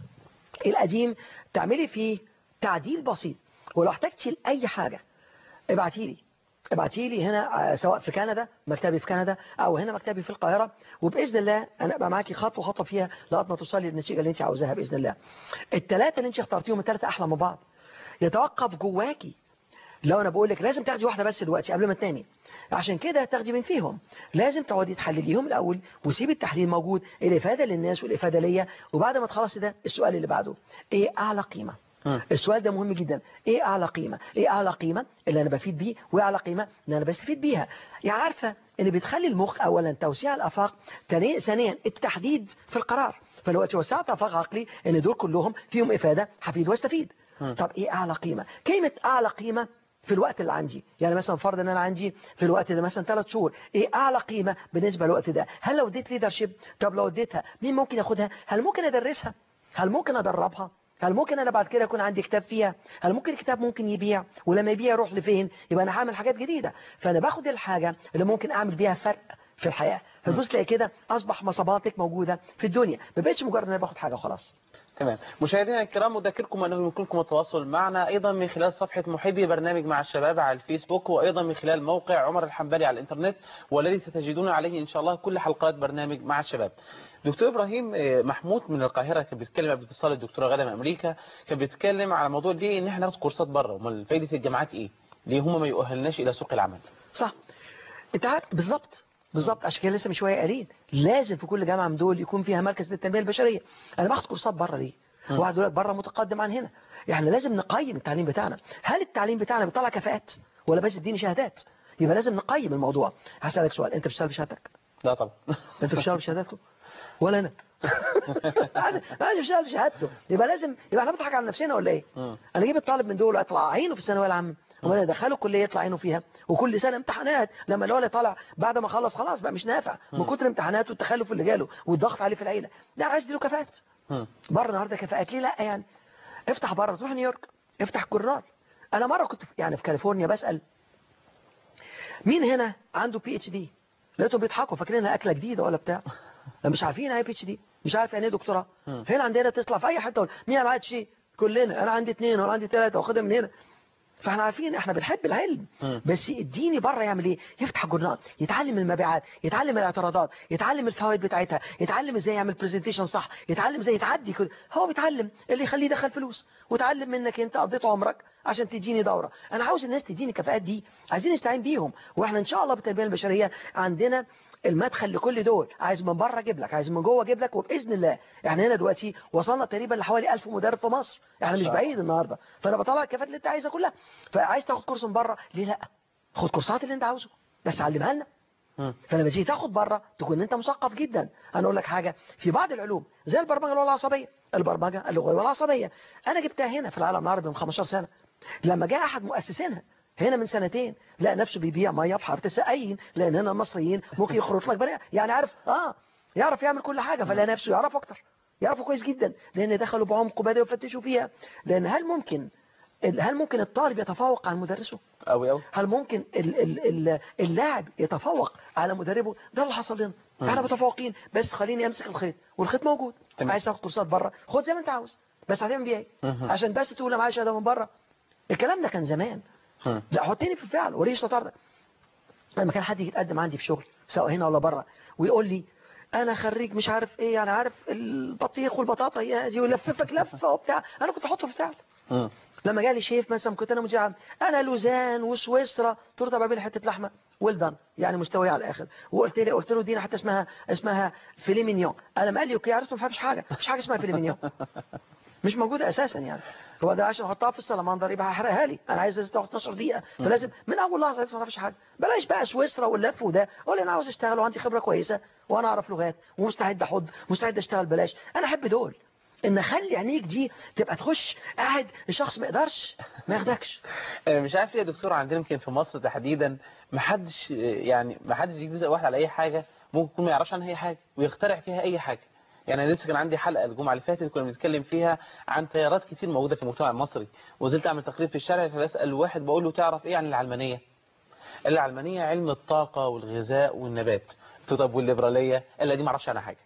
S3: القديم تعملي فيه تعديل بسيط ولو احتجتي لاي حاجه ابعتي لي ابعتي لي هنا آه، سواء في كندا مكتبي في كندا او هنا مكتبي في القاهره وباذن الله انا ابقى معاكي خطوه خطوه فيها لغايه ما توصلي للنتيجه اللي انت عاوزاها باذن الله الثلاثه اللي انت اخترتيهم الثلاثه احلى من بعض يتوقف جواكي لو انا بقول لك لازم تاخدي واحده بس دلوقتي قبل ما تنامي عشان كده تاخدي من فيهم لازم تقعدي تحلليهم الاول وسيبي التحليل موجود الافاده للناس والافاده ليا وبعد ما تخلصي ده السؤال اللي بعده ايه اعلى قيمه السؤال ده مهم جدا ايه اعلى قيمه ايه اعلى قيمه اللي انا بفيد بيه وايه اعلى قيمه اللي انا بستفيد بيها يعني عارفه ان بتخلي المخ اولا توسيع الافاق ثانيا ثانيا التحديد في القرار فلو توسعت افاق عقلي ان دول كلهم فيهم افاده هفيد واستفيد طب ايه اعلى قيمه كلمه اعلى قيمه في الوقت اللي عندي يعني مثلا فرض ان انا عندي في الوقت ده مثلا ثلاث شهور ايه اعلى قيمه بالنسبه للوقت ده هل لو اديت ليدرشيب طب لو اديتها مين ممكن ياخدها هل ممكن ادرسها هل ممكن ادربها هل ممكن انا بعد كده يكون عندي كتاب فيها هل ممكن الكتاب ممكن يبيع ولما يبيع يروح لفين يبقى انا هعمل حاجات جديده فانا باخد الحاجه اللي ممكن اعمل بيها فرق في الحياه فتبص تلاقي كده اصبح مصاباتك موجوده في الدنيا ما بقتش مجرد ان انا باخد حاجه وخلاص
S2: تمام مشاهدينا الكرام أذكركم أنه يمكنكم التواصل معنا أيضا من خلال صفحة محبي برنامج مع الشباب على الفيسبوك وأيضا من خلال موقع عمر الحنبلي على الإنترنت والذي ستجدون عليه إن شاء الله كل حلقات برنامج مع الشباب دكتور إبراهيم آه، محمود من القاهرة كان بيتكلم قبل اتصال الدكتورة غادة من أمريكا كان بيتكلم على موضوع ليه إن احنا ناخد كورسات بره امال فايدة الجامعات إيه ليه هم ما يؤهلناش إلى سوق العمل
S3: صح انت عارف بالظبط بالظبط عشان كده لسه من شويه قايلين لازم في كل جامعه من دول يكون فيها مركز للتنميه البشريه انا باخد كورسات بره ليه واحد يقول لك بره متقدم عن هنا يعني لازم نقيم التعليم بتاعنا هل التعليم بتاعنا بيطلع كفاءات ولا بس اديني شهادات يبقى لازم نقيم الموضوع هسألك سؤال انت بتشتغل بشهادتك
S2: لا طبعا
S3: انت بتشتغل بشهاداتكم ولا انا انا انا بشتغل بشهادته يبقى لازم يبقى احنا بنضحك على نفسنا ولا ايه انا اجيب الطالب من دول اطلع عينه في الثانويه العامه ولا ادخله الكليه يطلع عينه فيها وكل سنه امتحانات لما الولد طالع بعد ما خلص خلاص بقى مش نافع من كتر امتحاناته والتخلف اللي جاله والضغط عليه في العيله ده عايز له كفاءات بره النهارده كفاءات ليه لا يعني افتح بره تروح نيويورك افتح كورنار انا مره كنت في- يعني في كاليفورنيا بسال مين هنا عنده بي اتش دي لقيتهم بيضحكوا فاكرينها اكله جديده ولا بتاع مش عارفين ايه بي اتش دي مش عارف يعني ايه دكتوراه هنا عندنا تطلع في اي حته تقول مين معاه اتش دي كلنا انا عندي اثنين وانا عندي ثلاثه واخدها من هنا فاحنا عارفين احنا بنحب العلم بس اديني بره يعمل ايه يفتح جورنال يتعلم المبيعات يتعلم الاعتراضات يتعلم الفوائد بتاعتها يتعلم ازاي يعمل برزنتيشن صح يتعلم ازاي يتعدي كده هو بيتعلم اللي يخليه يدخل فلوس وتعلم منك انت قضيت عمرك عشان تديني دوره انا عاوز الناس تديني الكفاءات دي عايزين نستعين بيهم واحنا ان شاء الله بالتنميه البشريه عندنا المدخل لكل دول عايز من بره اجيب لك عايز من جوه اجيب لك وباذن الله يعني هنا دلوقتي وصلنا تقريبا لحوالي 1000 مدرب في مصر يعني مش
S2: شاء
S3: بعيد النهارده فانا بطلع الكفاءات اللي انت عايزها كلها فعايز تاخد كورس من بره ليه لا خد كورسات اللي انت عاوزه بس علمها لنا فلما تيجي تاخد بره تكون انت مثقف جدا انا اقول لك حاجه في بعض العلوم زي البرمجه اللغه العصبيه البرمجه اللغويه والعصبيه انا جبتها هنا في العالم العربي من 15 سنه لما جاء احد مؤسسينها هنا من سنتين لقى نفسه بيبيع ميه في حاره السقايين لان هنا المصريين ممكن يخرج لك بني يعني عارف اه يعرف يعمل كل حاجه فلقى نفسه يعرف اكتر يعرفوا كويس جدا لان دخلوا بعمق وبداوا يفتشوا فيها لان هل ممكن هل ممكن الطالب يتفوق عن مدرسه
S2: أوي أوي
S3: هل ممكن ال- ال- ال- اللاعب يتفوق على مدربه ده اللي حصل لنا
S2: مم.
S3: احنا متفوقين بس خليني امسك الخيط والخيط موجود
S2: تمام.
S3: عايز تاخد كورسات بره خد زي ما انت عاوز بس هتعمل بيها ايه
S2: مهم.
S3: عشان بس تقول انا معايا شهاده من بره الكلام ده كان زمان
S2: مم.
S3: لا حطيني في الفعل وريش تطار ده لما كان حد يجي يتقدم عندي في شغل سواء هنا ولا بره ويقول لي انا خريج مش عارف ايه يعني عارف البطيخ والبطاطا هي دي ويلففك لفه وبتاع انا كنت احطه في الفعل
S2: مم.
S3: لما جالي شيف مثلا كنت انا مدير عام انا لوزان وسويسرا قلت له طب اعمل لي حته لحمه ويل دان يعني مستويه على الاخر وقلت لي قلت له دي حتى اسمها اسمها فيلي مينيون انا لما قال لي اوكي عرفت ما فهمش حاجه مفيش حاجه اسمها فيلي مينيون مش موجوده اساسا يعني هو ده عشان احطها في السلمندر يبقى هحرقها لي انا عايز تاخد 12 دقيقه فلازم من اول لحظه لسه ما اعرفش حاجه بلاش بقى سويسرا واللف وده قول لي انا عاوز اشتغل وعندي خبره كويسه وانا اعرف لغات ومستعد احض مستعد اشتغل بلاش انا احب دول ان اخلي عينيك دي تبقى تخش قاعد الشخص ما يقدرش ما ياخدكش
S2: آه، مش عارف ليه يا دكتور عندنا يمكن في مصر تحديدا ما حدش يعني ما حدش يجي يسال واحد على اي حاجه ممكن يكون ما يعرفش عنها اي حاجه ويخترع فيها اي حاجه يعني أنا لسه كان عندي حلقه الجمعه اللي فاتت كنا بنتكلم فيها عن تيارات كتير موجوده في المجتمع المصري وزلت اعمل تقرير في الشارع فبسال واحد بقول له تعرف ايه عن العلمانيه قال لي العلمانيه علم الطاقه والغذاء والنبات قلت له طب والليبراليه قال لي دي ما اعرفش عنها حاجه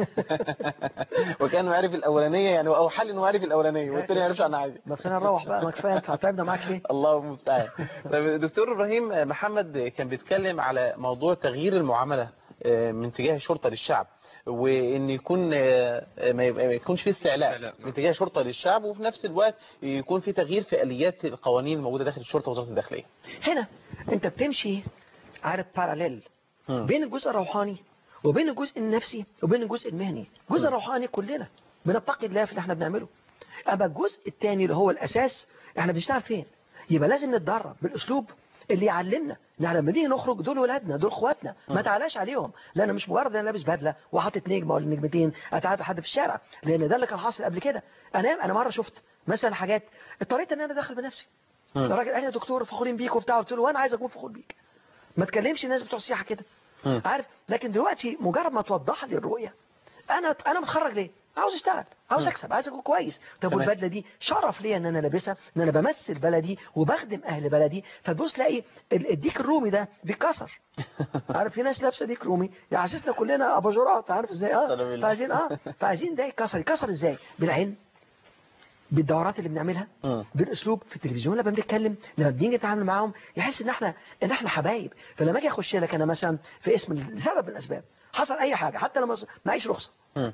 S2: وكان عارف الاولانيه يعني او حل انه عارف الاولانيه والتاني ما يعرفش عنها حاجه
S3: ما خلينا نروح بقى ما كفايه انت هتعبنا معاك ليه
S2: الله المستعان طيب دكتور ابراهيم محمد كان بيتكلم على موضوع تغيير المعامله آه، من تجاه الشرطه للشعب وان يكون آه، ما يبقى- ما يكونش في استعلاء من تجاه الشرطه للشعب وفي نفس الوقت يكون في تغيير في اليات القوانين الموجوده داخل الشرطه ووزاره الداخليه
S3: هنا انت بتمشي عارف باراليل بين الجزء الروحاني وبين الجزء النفسي وبين الجزء المهني الجزء الروحاني كلنا بنتقي الله في اللي احنا بنعمله اما الجزء الثاني اللي هو الاساس احنا بنشتغل فين يبقى لازم نتدرب بالاسلوب اللي يعلمنا ان احنا لما نيجي نخرج دول ولادنا دول اخواتنا ما تعلاش عليهم لان مش مجرد انا لابس بدله وحاطط نجمه ولا نجمتين اتعامل حد في الشارع لان ده اللي كان حاصل قبل كده انا انا مره شفت مثلا حاجات اضطريت ان انا ادخل بنفسي الراجل قال لي يا دكتور فخورين بيك وبتاع قلت له وانا عايز اكون فخور بيك ما تكلمش الناس بتوع السياحه كده عارف لكن دلوقتي مجرد ما توضح لي الرؤيه انا انا متخرج ليه عاوز اشتغل عاوز اكسب عايز اكون كويس طب
S2: تمام.
S3: والبدله دي شرف ليا ان انا لابسها ان انا بمثل بلدي وبخدم اهل بلدي فتبص تلاقي ال- الديك الرومي ده بيتكسر عارف في ناس لابسه ديك رومي يحسسنا كلنا اباجورات عارف ازاي اه فعايزين اه فعايزين ده يتكسر يتكسر ازاي بالعلم بالدورات اللي بنعملها بالاسلوب في التلفزيون لما بنتكلم لما بنيجي نتعامل معاهم يحس ان احنا ان احنا حبايب فلما اجي اخش لك انا مثلا في اسم لسبب من الاسباب حصل اي حاجه حتى لما معيش رخصه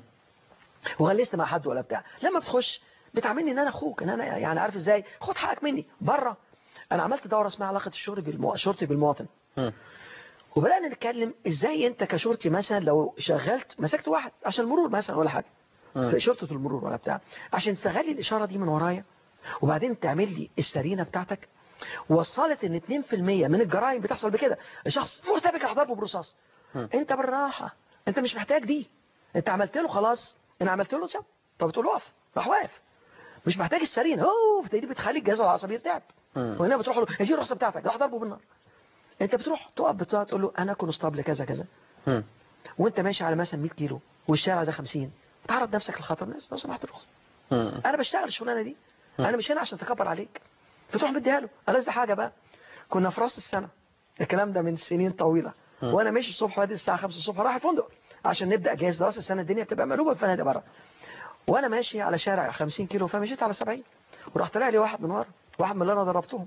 S3: وغلست مع حد ولا بتاع لما بتخش بتعاملني ان انا اخوك ان انا يعني عارف ازاي خد حقك مني بره انا عملت دوره اسمها علاقه الشرطي بالمو... الشرطي بالمواطن وبدانا نتكلم ازاي انت كشرطي مثلا لو شغلت مسكت واحد عشان المرور مثلا ولا حاجه في شرطه المرور ولا بتاع عشان تستغلي الاشاره دي من ورايا وبعدين تعمل لي السرينه بتاعتك وصلت ان 2% من الجرائم بتحصل بكده الشخص مرتبك راح ضربه برصاص انت بالراحه انت مش محتاج دي انت عملت له خلاص انا عملت له سب طب تقول له اقف راح واقف مش محتاج السرينه اوف دي بتخلي الجهاز العصبي يرتعب وهنا بتروح له هذه الرخصه بتاعتك راح ضربه بالنار انت بتروح تقف بتقعد تقول له انا كونستابل كذا كذا وانت ماشي على مثلا 100 كيلو والشارع ده 50 تعرض نفسك لخطر الناس لو سمحت الرخصه انا بشتغل الشغلانه دي انا مش هنا عشان اتكبر عليك فتروح مديها له ألذ حاجه بقى كنا في راس السنه الكلام ده من سنين طويله وانا ماشي الصبح وادي الساعه 5 الصبح رايح الفندق عشان نبدا جهاز دراسه السنه الدنيا بتبقى مقلوبه في فنادق بره وانا ماشي على شارع 50 كيلو فمشيت على 70 وراح طلع لي واحد من ورا واحد من اللي انا ضربتهم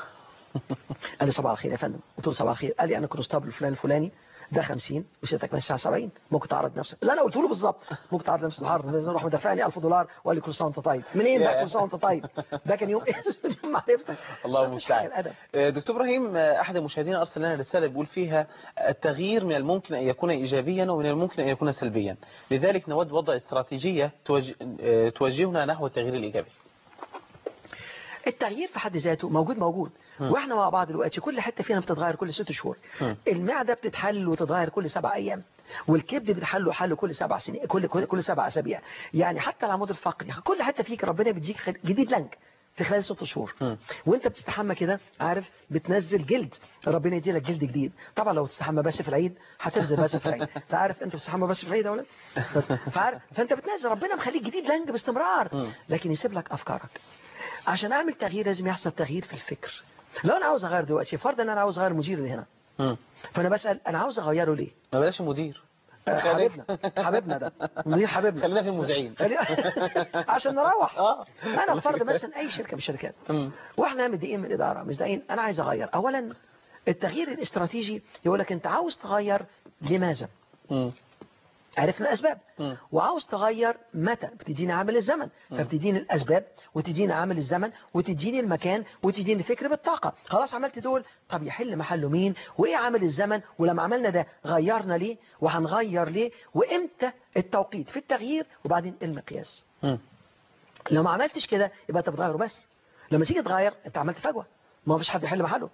S3: قال لي صباح الخير يا فندم قلت له صباح الخير قال لي انا كونستابل الفلاني الفلاني ده 50 وسيادتك ماشي على 70 ممكن تعرض نفسك لا انا قلت له بالظبط ممكن تعرض نفسك تعرض نفسك راح مدفعني 1000 دولار وقال لي كل سنه وانت طيب منين بقى كل سنه وانت طيب ده كان يوم اسود معرفتك
S2: الله المستعان آه، دكتور ابراهيم آه، احد المشاهدين ارسل لنا رساله بيقول فيها التغيير من الممكن ان يكون ايجابيا ومن الممكن ان يكون سلبيا لذلك نود وضع استراتيجيه توجه آه، توجهنا نحو التغيير الايجابي
S3: التغيير في حد ذاته موجود موجود واحنا مع بعض دلوقتي كل حته فينا بتتغير كل ست شهور المعده بتتحل وتتغير كل سبع ايام والكبد بيتحل وحل كل سبع سنين كل كل, كل سبع اسابيع يعني حتى العمود الفقري كل حته فيك ربنا بيديك خ- جديد لنك في خلال ست شهور وانت بتستحمى كده عارف بتنزل جلد ربنا يدي لك جلد جديد طبعا لو تستحمى بس في العيد هتنزل بس في العيد فعارف انت بتستحمى بس في العيد يا ولد بس فعارف فانت بتنزل ربنا مخليك جديد لنك باستمرار لكن يسيب لك افكارك عشان اعمل تغيير لازم يحصل تغيير في الفكر لو انا عاوز اغير دلوقتي فرضا ان انا عاوز اغير مدير اللي هنا فانا بسال انا عاوز اغيره ليه
S2: ما بلاش مدير
S3: آه، حبيبنا حبيبنا ده مدير حبيبنا
S2: خلينا في المذيعين
S3: خلي- عشان نروح انا فرض مثلا اي شركه من الشركات واحنا متضايقين من الاداره مش ضايقين انا عايز اغير اولا التغيير الاستراتيجي يقول لك انت عاوز تغير لماذا عرفنا الاسباب وعاوز تغير متى بتديني عامل الزمن فبتديني الاسباب وتديني عامل الزمن وتديني المكان وتديني فكر بالطاقه خلاص عملت دول طب يحل محله مين وايه عامل الزمن ولما عملنا ده غيرنا ليه وهنغير ليه وامتى التوقيت في التغيير وبعدين المقياس لو ما عملتش كده يبقى انت بتغيره بس لما تيجي تغير انت عملت فجوه ما فيش حد يحل محله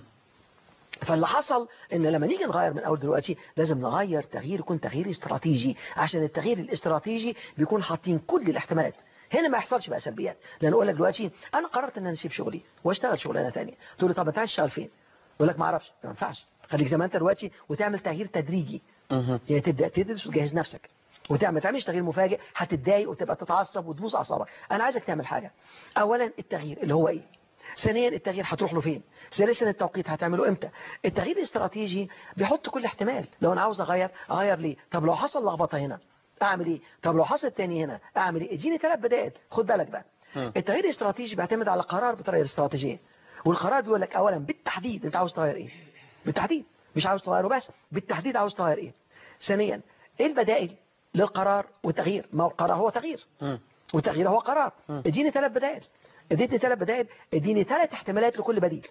S3: فاللي حصل ان لما نيجي نغير من اول دلوقتي لازم نغير تغيير يكون تغيير استراتيجي عشان التغيير الاستراتيجي بيكون حاطين كل الاحتمالات هنا ما يحصلش بقى سلبيات لان اقول لك دلوقتي انا قررت ان انا اسيب شغلي واشتغل شغلانه ثانيه تقول لي طب انت عايز تشتغل فين يقول لك ما اعرفش ما ينفعش خليك زي ما انت دلوقتي وتعمل تغيير تدريجي يعني تبدا تدرس وتجهز نفسك وتعمل ما تعملش تغيير مفاجئ هتتضايق وتبقى تتعصب وتبوظ اعصابك انا عايزك تعمل حاجه اولا التغيير اللي هو ايه ثانيا التغيير هتروح له فين ثالثا التوقيت هتعمله امتى التغيير الاستراتيجي بيحط كل احتمال لو انا عاوز اغير اغير ليه طب لو حصل لخبطه هنا اعمل ايه طب لو حصل تاني هنا اعمل ايه اديني ثلاث بدائل خد بالك بقى التغيير الاستراتيجي بيعتمد على قرار بطريقه استراتيجيه والقرار بيقول لك اولا بالتحديد انت عاوز تغير ايه بالتحديد مش عاوز تغيره بس بالتحديد عاوز تغير ايه ثانيا ايه البدائل للقرار والتغيير ما هو القرار هو تغيير والتغيير هو قرار اديني ثلاث بدائل اديتني ثلاث بدائل اديني ثلاث احتمالات لكل بديل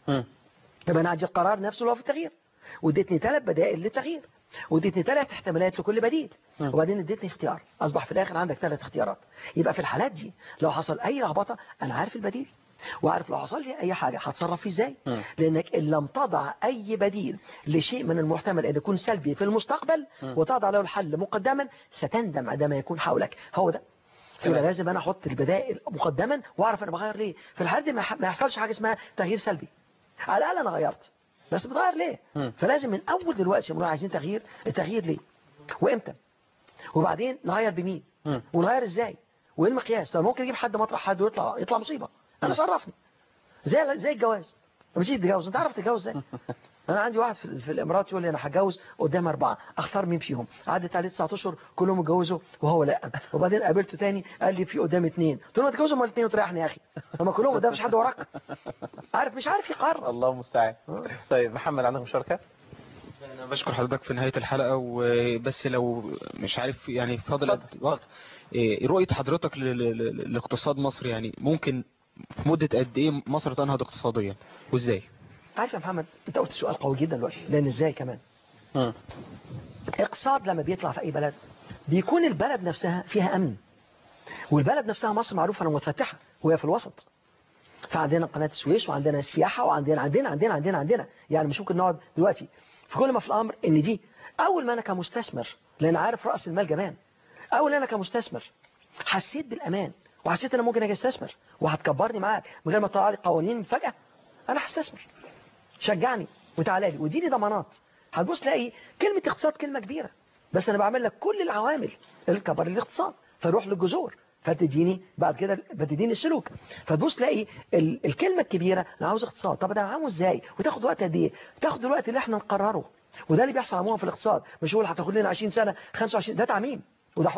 S3: يبقى انا عندي القرار نفسه اللي هو في التغيير واديتني ثلاث بدائل للتغيير واديتني ثلاث احتمالات لكل بديل وبعدين اديتني اختيار اصبح في الاخر عندك ثلاث اختيارات يبقى في الحالات دي لو حصل اي لخبطه انا عارف البديل وعارف لو حصل لي اي حاجه هتصرف فيه ازاي لانك ان لم تضع اي بديل لشيء من المحتمل ان يكون سلبي في المستقبل وتضع له الحل مقدما ستندم عندما يكون حولك هو ده يبقى لازم انا احط البدائل مقدما واعرف انا بغير ليه في الحالة دي ما يح- ما يحصلش حاجه اسمها تغيير سلبي على الاقل انا غيرت بس بتغير ليه فلازم من اول دلوقتي نقول عايزين تغيير التغيير ليه وامتى وبعدين نغير بمين ونغير ازاي وايه المقياس طب ممكن اجيب حد مطرح حد ويطلع يطلع مصيبه انا صرفني زي زي الجواز لما تيجي تتجوز انت عارف تتجوز ازاي انا عندي واحد في, في الامارات يقول لي انا هتجوز قدام اربعه اختار مين فيهم عدت عليه 9 اشهر كلهم اتجوزوا وهو لا وبعدين قابلته تاني قال لي في قدام اثنين قلت له ما تتجوزوا امال الاثنين وتريحني يا اخي هم كلهم قدام مش حد وراك عارف مش عارف يقرر
S2: الله المستعان طيب محمد عندك مشاركه
S4: انا بشكر حضرتك في نهاية الحلقة وبس لو مش عارف يعني فاضل قد وقت إيه، رؤية حضرتك ل- ل- ل- لاقتصاد مصر يعني ممكن في مدة قد ايه مصر تنهض اقتصاديا وازاي
S3: عارف يا محمد انت قلت سؤال قوي جدا دلوقتي لان ازاي كمان اقتصاد لما بيطلع في اي بلد بيكون البلد نفسها فيها امن والبلد نفسها مصر معروفه انها متفتحه وهي في الوسط فعندنا قناه السويس وعندنا السياحه وعندنا عندنا عندنا عندنا عندنا يعني مش ممكن نقعد دلوقتي في كل ما في الامر ان دي اول ما انا كمستثمر لان عارف راس المال جمال اول انا كمستثمر حسيت بالامان وحسيت ان انا ممكن اجي استثمر وهتكبرني معاك من غير ما تطلع لي قوانين فجاه انا هستثمر شجعني وتعالى لي واديني ضمانات هتبص تلاقي كلمة اقتصاد كلمة كبيرة بس انا بعمل لك كل العوامل الكبر الاقتصاد فروح للجذور فتديني بعد كده بتديني السلوك فتبص تلاقي ال- الكلمة الكبيرة انا عاوز اقتصاد طب انا عاوز ازاي وتاخد وقت قد ايه تاخد الوقت اللي احنا نقرره وده اللي بيحصل عموما في الاقتصاد مش هو اللي هتاخد لنا 20 سنة 25 ده تعميم وده حكمة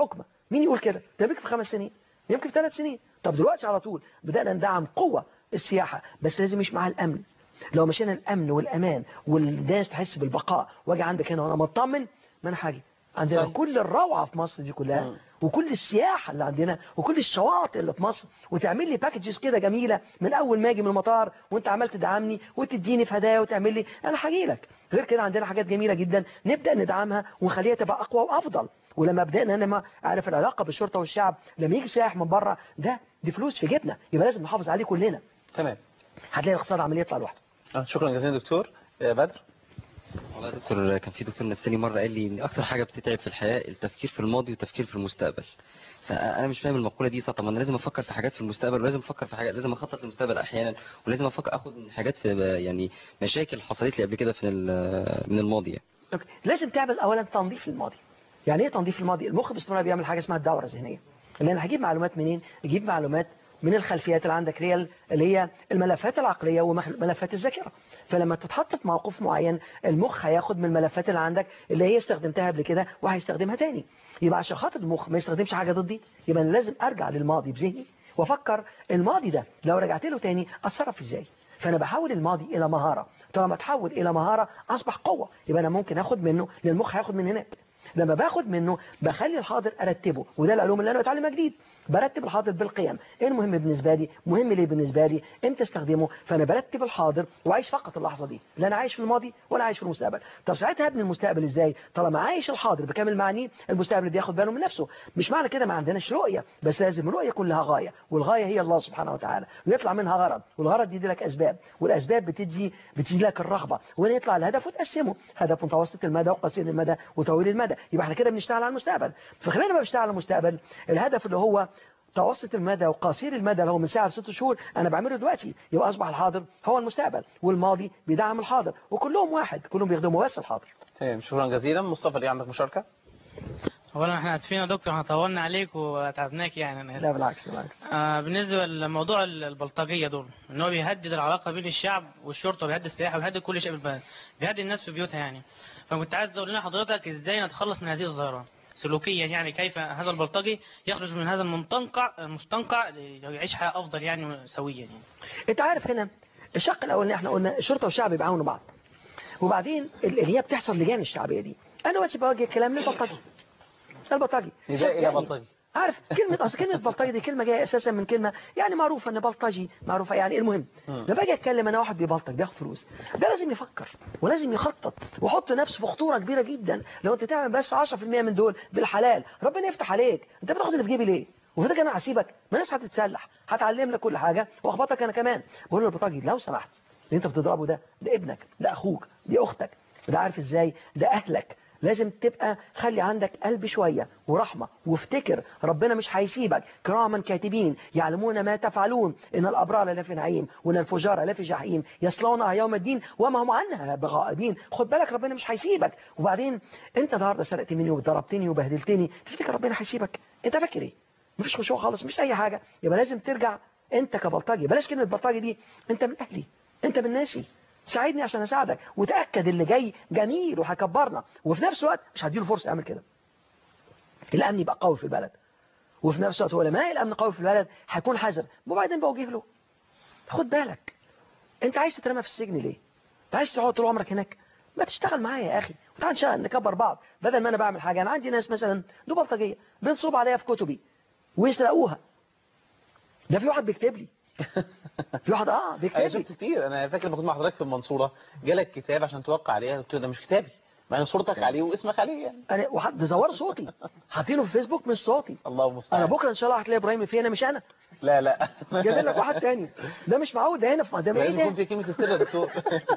S3: مين يقول كده ده يمكن في خمس سنين يمكن في ثلاث سنين طب دلوقتي على طول بدأنا ندعم قوة السياحة بس لازم مش مع الأمن لو مشينا الأمن والأمان والناس تحس بالبقاء واجي عندك هنا وأنا مطمن ما أنا حاجة عندنا
S2: صحيح.
S3: كل الروعة في مصر دي كلها وكل السياحة اللي عندنا وكل الشواطئ اللي في مصر وتعمل لي باكجز كده جميلة من أول ما أجي من المطار وأنت عمال تدعمني وتديني في هدايا وتعمل لي أنا هاجي لك غير كده عندنا حاجات جميلة جدا نبدأ ندعمها ونخليها تبقى أقوى وأفضل ولما بدأنا أنا ما أعرف العلاقة بالشرطة والشعب لما يجي سائح من بره ده دي فلوس في جيبنا يبقى لازم نحافظ عليه كلنا
S2: تمام
S3: هتلاقي الاقتصاد عمال يطلع لوحده
S2: آه، شكرا جزيلا دكتور آه، بدر
S5: والله يا دكتور كان في دكتور نفساني مرة قال لي ان اكتر حاجة بتتعب في الحياة التفكير في الماضي والتفكير في المستقبل فانا مش فاهم المقولة دي صح طب ما انا لازم افكر في حاجات في المستقبل ولازم افكر في حاجات لازم اخطط للمستقبل احيانا ولازم افكر اخد من حاجات في يعني مشاكل حصلت لي قبل كده في ال- من الماضي يعني.
S3: أوكي. لازم تعمل اولا تنظيف للماضي يعني ايه تنظيف الماضي المخ باستمرار بيعمل حاجه اسمها الدوره الذهنيه اللي انا هجيب معلومات منين اجيب معلومات من الخلفيات اللي عندك اللي هي اللي هي الملفات العقليه وملفات الذاكره فلما تتحط في موقف معين المخ هياخد من الملفات اللي عندك اللي هي استخدمتها قبل كده وهيستخدمها تاني يبقى عشان خاطر المخ ما يستخدمش حاجه ضدي يبقى انا لازم ارجع للماضي بذهني وافكر الماضي ده لو رجعت له تاني اتصرف ازاي فانا بحول الماضي الى مهاره طالما تحول الى مهاره اصبح قوه يبقى انا ممكن اخد منه لان المخ هياخد من هناك لما باخد منه بخلي الحاضر ارتبه وده العلوم اللي انا بتعلمها جديد برتب الحاضر بالقيم ايه المهم بالنسبه لي مهم ليه بالنسبه لي امتى استخدمه فانا برتب الحاضر وعايش فقط اللحظه دي لا انا عايش في الماضي ولا عايش في المستقبل طب ساعتها ابني المستقبل ازاي طالما عايش الحاضر بكامل معنيه المستقبل بياخد باله من نفسه مش معنى كده ما عندناش رؤيه بس لازم الرؤيه يكون لها غايه والغايه هي الله سبحانه وتعالى ويطلع منها غرض والغرض يدي لك اسباب والاسباب بتدي بتدي لك الرغبه وهنا يطلع الهدف وتقسمه هدف متوسط المدى وقصير المدى وطويل المدى يبقى احنا كده بنشتغل على المستقبل فخلينا ما بنشتغل على المستقبل الهدف اللي هو متوسط المدى وقصير المدى اللي هو من ساعة لست شهور أنا بعمله دلوقتي يبقى أصبح الحاضر هو المستقبل والماضي بيدعم الحاضر وكلهم واحد كلهم بيخدموا بس الحاضر
S2: تمام شكرا جزيلا مصطفى ليه عندك مشاركة
S6: اولا احنا اسفين يا دكتور احنا طولنا عليك وتعبناك يعني أنا آسف.
S3: لا بالعكس بالعكس
S6: آه بالنسبه لموضوع البلطجيه دول ان هو بيهدد العلاقه بين الشعب والشرطه بيهدد السياحه بيهدد كل شيء بالبلد بيهدد الناس في بيوتها يعني فكنت عايز اقول لنا حضرتك ازاي نتخلص من هذه الظاهره سلوكيا يعني كيف هذا البلطجي يخرج من هذا المنطقع المستنقع يعيش حياه افضل يعني سويا يعني
S3: انت عارف هنا الشق الاولاني احنا قلنا الشرطه والشعب بيعاونوا بعض وبعدين اللي هي بتحصل لجان الشعبيه دي انا دلوقتي بوجه كلام للبلطجي البلطجي
S2: نداء الى
S3: يعني
S2: بلطجي
S3: عارف كلمة أصل كلمة بلطجي دي كلمة جاية أساسا من كلمة يعني معروفة إن بلطجي معروفة يعني المهم لما باجي أتكلم أنا واحد بيبلطج بياخد فلوس ده لازم يفكر ولازم يخطط ويحط نفسه في خطورة كبيرة جدا لو أنت تعمل بس 10% من دول بالحلال ربنا يفتح عليك أنت بتاخد اللي في جيبي ليه؟ وفي أنا هسيبك ما الناس هتتسلح هتعلم لك كل حاجة وأخبطك أنا كمان بقول له البلطجي لو سمحت اللي أنت بتضربه ده ده ابنك ده أخوك دي أختك ده عارف إزاي ده أهلك لازم تبقى خلي عندك قلب شوية ورحمة وافتكر ربنا مش هيسيبك كراما كاتبين يعلمون ما تفعلون إن الأبرار لا في نعيم وإن الفجار لا في جحيم يصلونها يوم الدين وما هم عنها بغائبين خد بالك ربنا مش هيسيبك وبعدين أنت النهارده سرقت مني وضربتني وبهدلتني تفتكر ربنا هيسيبك أنت فاكر إيه مفيش خشوع خالص مش أي حاجة يبقى لازم ترجع أنت كبلطجي بلاش كلمة بلطجي دي أنت من أهلي أنت من ناسي ساعدني عشان اساعدك وتاكد اللي جاي جميل وهيكبرنا وفي نفس الوقت مش هديله فرصه يعمل كده الامن يبقى قوي في البلد وفي نفس الوقت هو لما يلاقي الامن قوي في البلد هيكون حذر وبعدين بوجه له خد بالك انت عايز تترمى في السجن ليه انت عايز تقعد طول عمرك هناك ما تشتغل معايا يا اخي وتعال نشتغل نكبر بعض بدل ما انا بعمل حاجه انا عندي ناس مثلا دول بلطجيه بينصب عليا في كتبي ويسرقوها ده في واحد بيكتب لي في واحد اه
S2: انا
S3: بيكتب لي
S2: شفت كتير انا فاكر لما كنت مع حضرتك في المنصوره جالك كتاب عشان توقع عليه قلت له ده مش كتابي ما انا صورتك عليه واسمك عليه يعني
S3: انا وحد زور صوتي حاطينه في فيسبوك مش صوتي
S2: الله المستعان
S3: انا بكره ان شاء الله هتلاقي ابراهيم فيه انا مش انا
S2: لا لا
S3: جايب لك واحد تاني ده مش معقول ده هنا في ده
S2: لازم
S3: ايه
S2: يكون
S3: ده
S2: في كلمة السر يا دكتور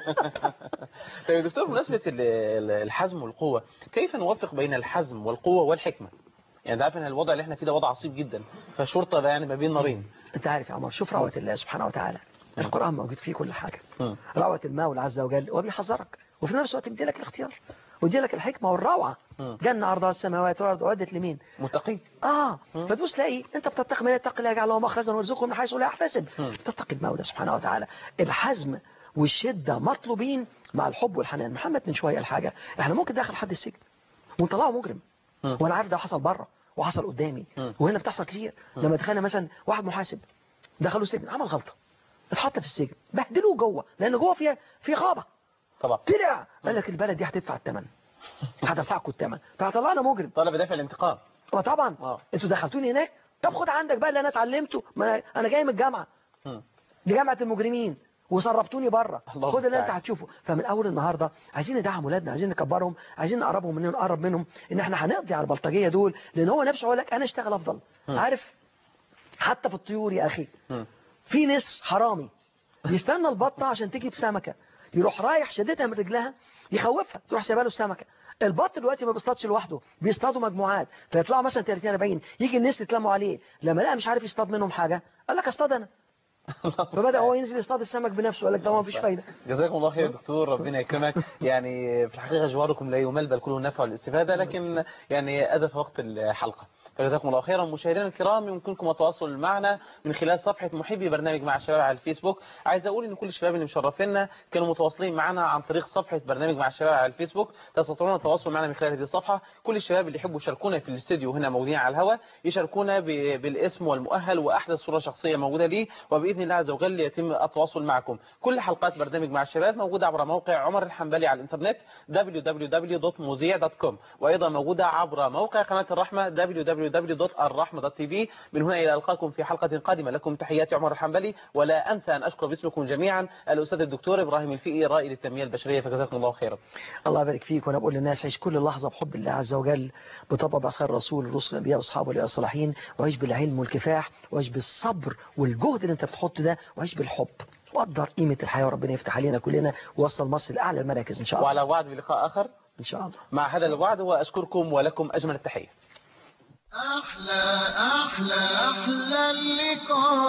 S2: طيب يا دكتور بمناسبة ال- ال- الحزم والقوة كيف نوفق بين الحزم والقوة والحكمة يعني انت عارف ان الوضع اللي احنا فيه ده وضع عصيب جدا فالشرطة بقى يعني ما بين نارين
S3: انت عارف يا عمر شوف روعه الله سبحانه وتعالى القران موجود فيه كل حاجه
S2: مم.
S3: روعه المولى عز وجل وبيحذرك وفي نفس الوقت بيدي لك الاختيار ويدي لك الحكمه والروعه
S2: مم.
S3: جنة عرضها السماوات والارض اعدت لمين
S2: متقي
S3: اه فتبص تلاقي انت بتتقي من يتقي الله يجعل له مخرجا ويرزقه من حيث لا يحتسب
S2: مم.
S3: تتقي المولى سبحانه وتعالى الحزم والشده مطلوبين مع الحب والحنان محمد من شويه الحاجه احنا ممكن داخل حد السجن ونطلعه مجرم
S2: مم.
S3: وانا عارف ده حصل بره وحصل قدامي
S2: مم.
S3: وهنا بتحصل كتير لما تخيل مثلا واحد محاسب دخلوا السجن عمل غلطه اتحط في السجن بهدلوه جوه لان جوه فيها في غابه
S2: طبعا
S3: طلع قال لك البلد دي هتدفع الثمن هدفعكم الثمن فطلعنا مجرم
S2: طلب دافع الانتقام
S3: اه طبعا
S2: اه
S3: انتوا دخلتوني هناك طب خد عندك بقى اللي انا اتعلمته ما أنا- انا جاي من الجامعه
S2: مم.
S3: دي جامعه المجرمين وسربتوني بره
S2: الله
S3: خد اللي انت
S2: المستعان.
S3: هتشوفه فمن اول النهارده عايزين ندعم ولادنا عايزين نكبرهم عايزين نقربهم منهم نقرب منهم ان احنا هنقضي على البلطجيه دول لان هو نفسه يقول لك انا اشتغل افضل
S2: مم.
S3: عارف حتى في الطيور يا اخي
S2: مم.
S3: في ناس حرامي يستنى البطه عشان تجيب سمكه يروح رايح شدتها من رجلها يخوفها تروح سايبه له السمكه البط دلوقتي ما بيصطادش لوحده بيصطادوا مجموعات فيطلعوا مثلا 30 40 يجي الناس يتلموا عليه لما لقى مش عارف يصطاد منهم حاجه قال لك اصطاد انا فبدا هو ينزل يصطاد السمك بنفسه قال لك ده ما فيش فايده
S2: جزاكم الله خير دكتور ربنا يكرمك يعني في الحقيقة جواركم لا يمل بل كله النفع والاستفادة لكن يعني أزف وقت الحلقة فجزاكم الله خيرا مشاهدينا الكرام يمكنكم التواصل معنا من خلال صفحة محبي برنامج مع الشباب على الفيسبوك عايز أقول إن كل الشباب اللي مشرفينا كانوا متواصلين معنا عن طريق صفحة برنامج مع الشباب على الفيسبوك تستطيعون التواصل معنا من خلال هذه الصفحة كل الشباب اللي يحبوا يشاركونا في الاستديو هنا موجودين على الهواء يشاركونا ب- بالاسم والمؤهل وأحدث صورة شخصية موجودة ليه وبإذن الله عز وجل يتم التواصل معكم كل حلقات برنامج مع الشباب موجودة عبر موقع عمر الحنبلي على الانترنت www.muzia.com وأيضا موجودة عبر موقع قناة الرحمة www.الرحمة.tv من هنا إلى ألقاكم في حلقة قادمة لكم تحياتي عمر الحنبلي ولا أنسى أن أشكر باسمكم جميعا الأستاذ الدكتور إبراهيم الفقي رائد التنمية البشرية فجزاكم الله خيرا
S3: الله يبارك فيك وانا بقول للناس عيش كل لحظه بحب الله عز وجل بطبع خير الرسول الرسل الانبياء واصحابه والأولياء الصالحين وعيش بالعلم والكفاح وعيش بالصبر والجهد اللي انت بتحط ده وعيش بالحب وقدر قيمه الحياه وربنا يفتح علينا كلنا ووصل مصر لاعلى المراكز ان شاء الله
S2: وعلى وعد بلقاء آخر
S3: ان شاء الله
S2: مع هذا الوعد وأشكركم ولكم أجمل التحية
S1: أحلى أحلى أحلى اللقاء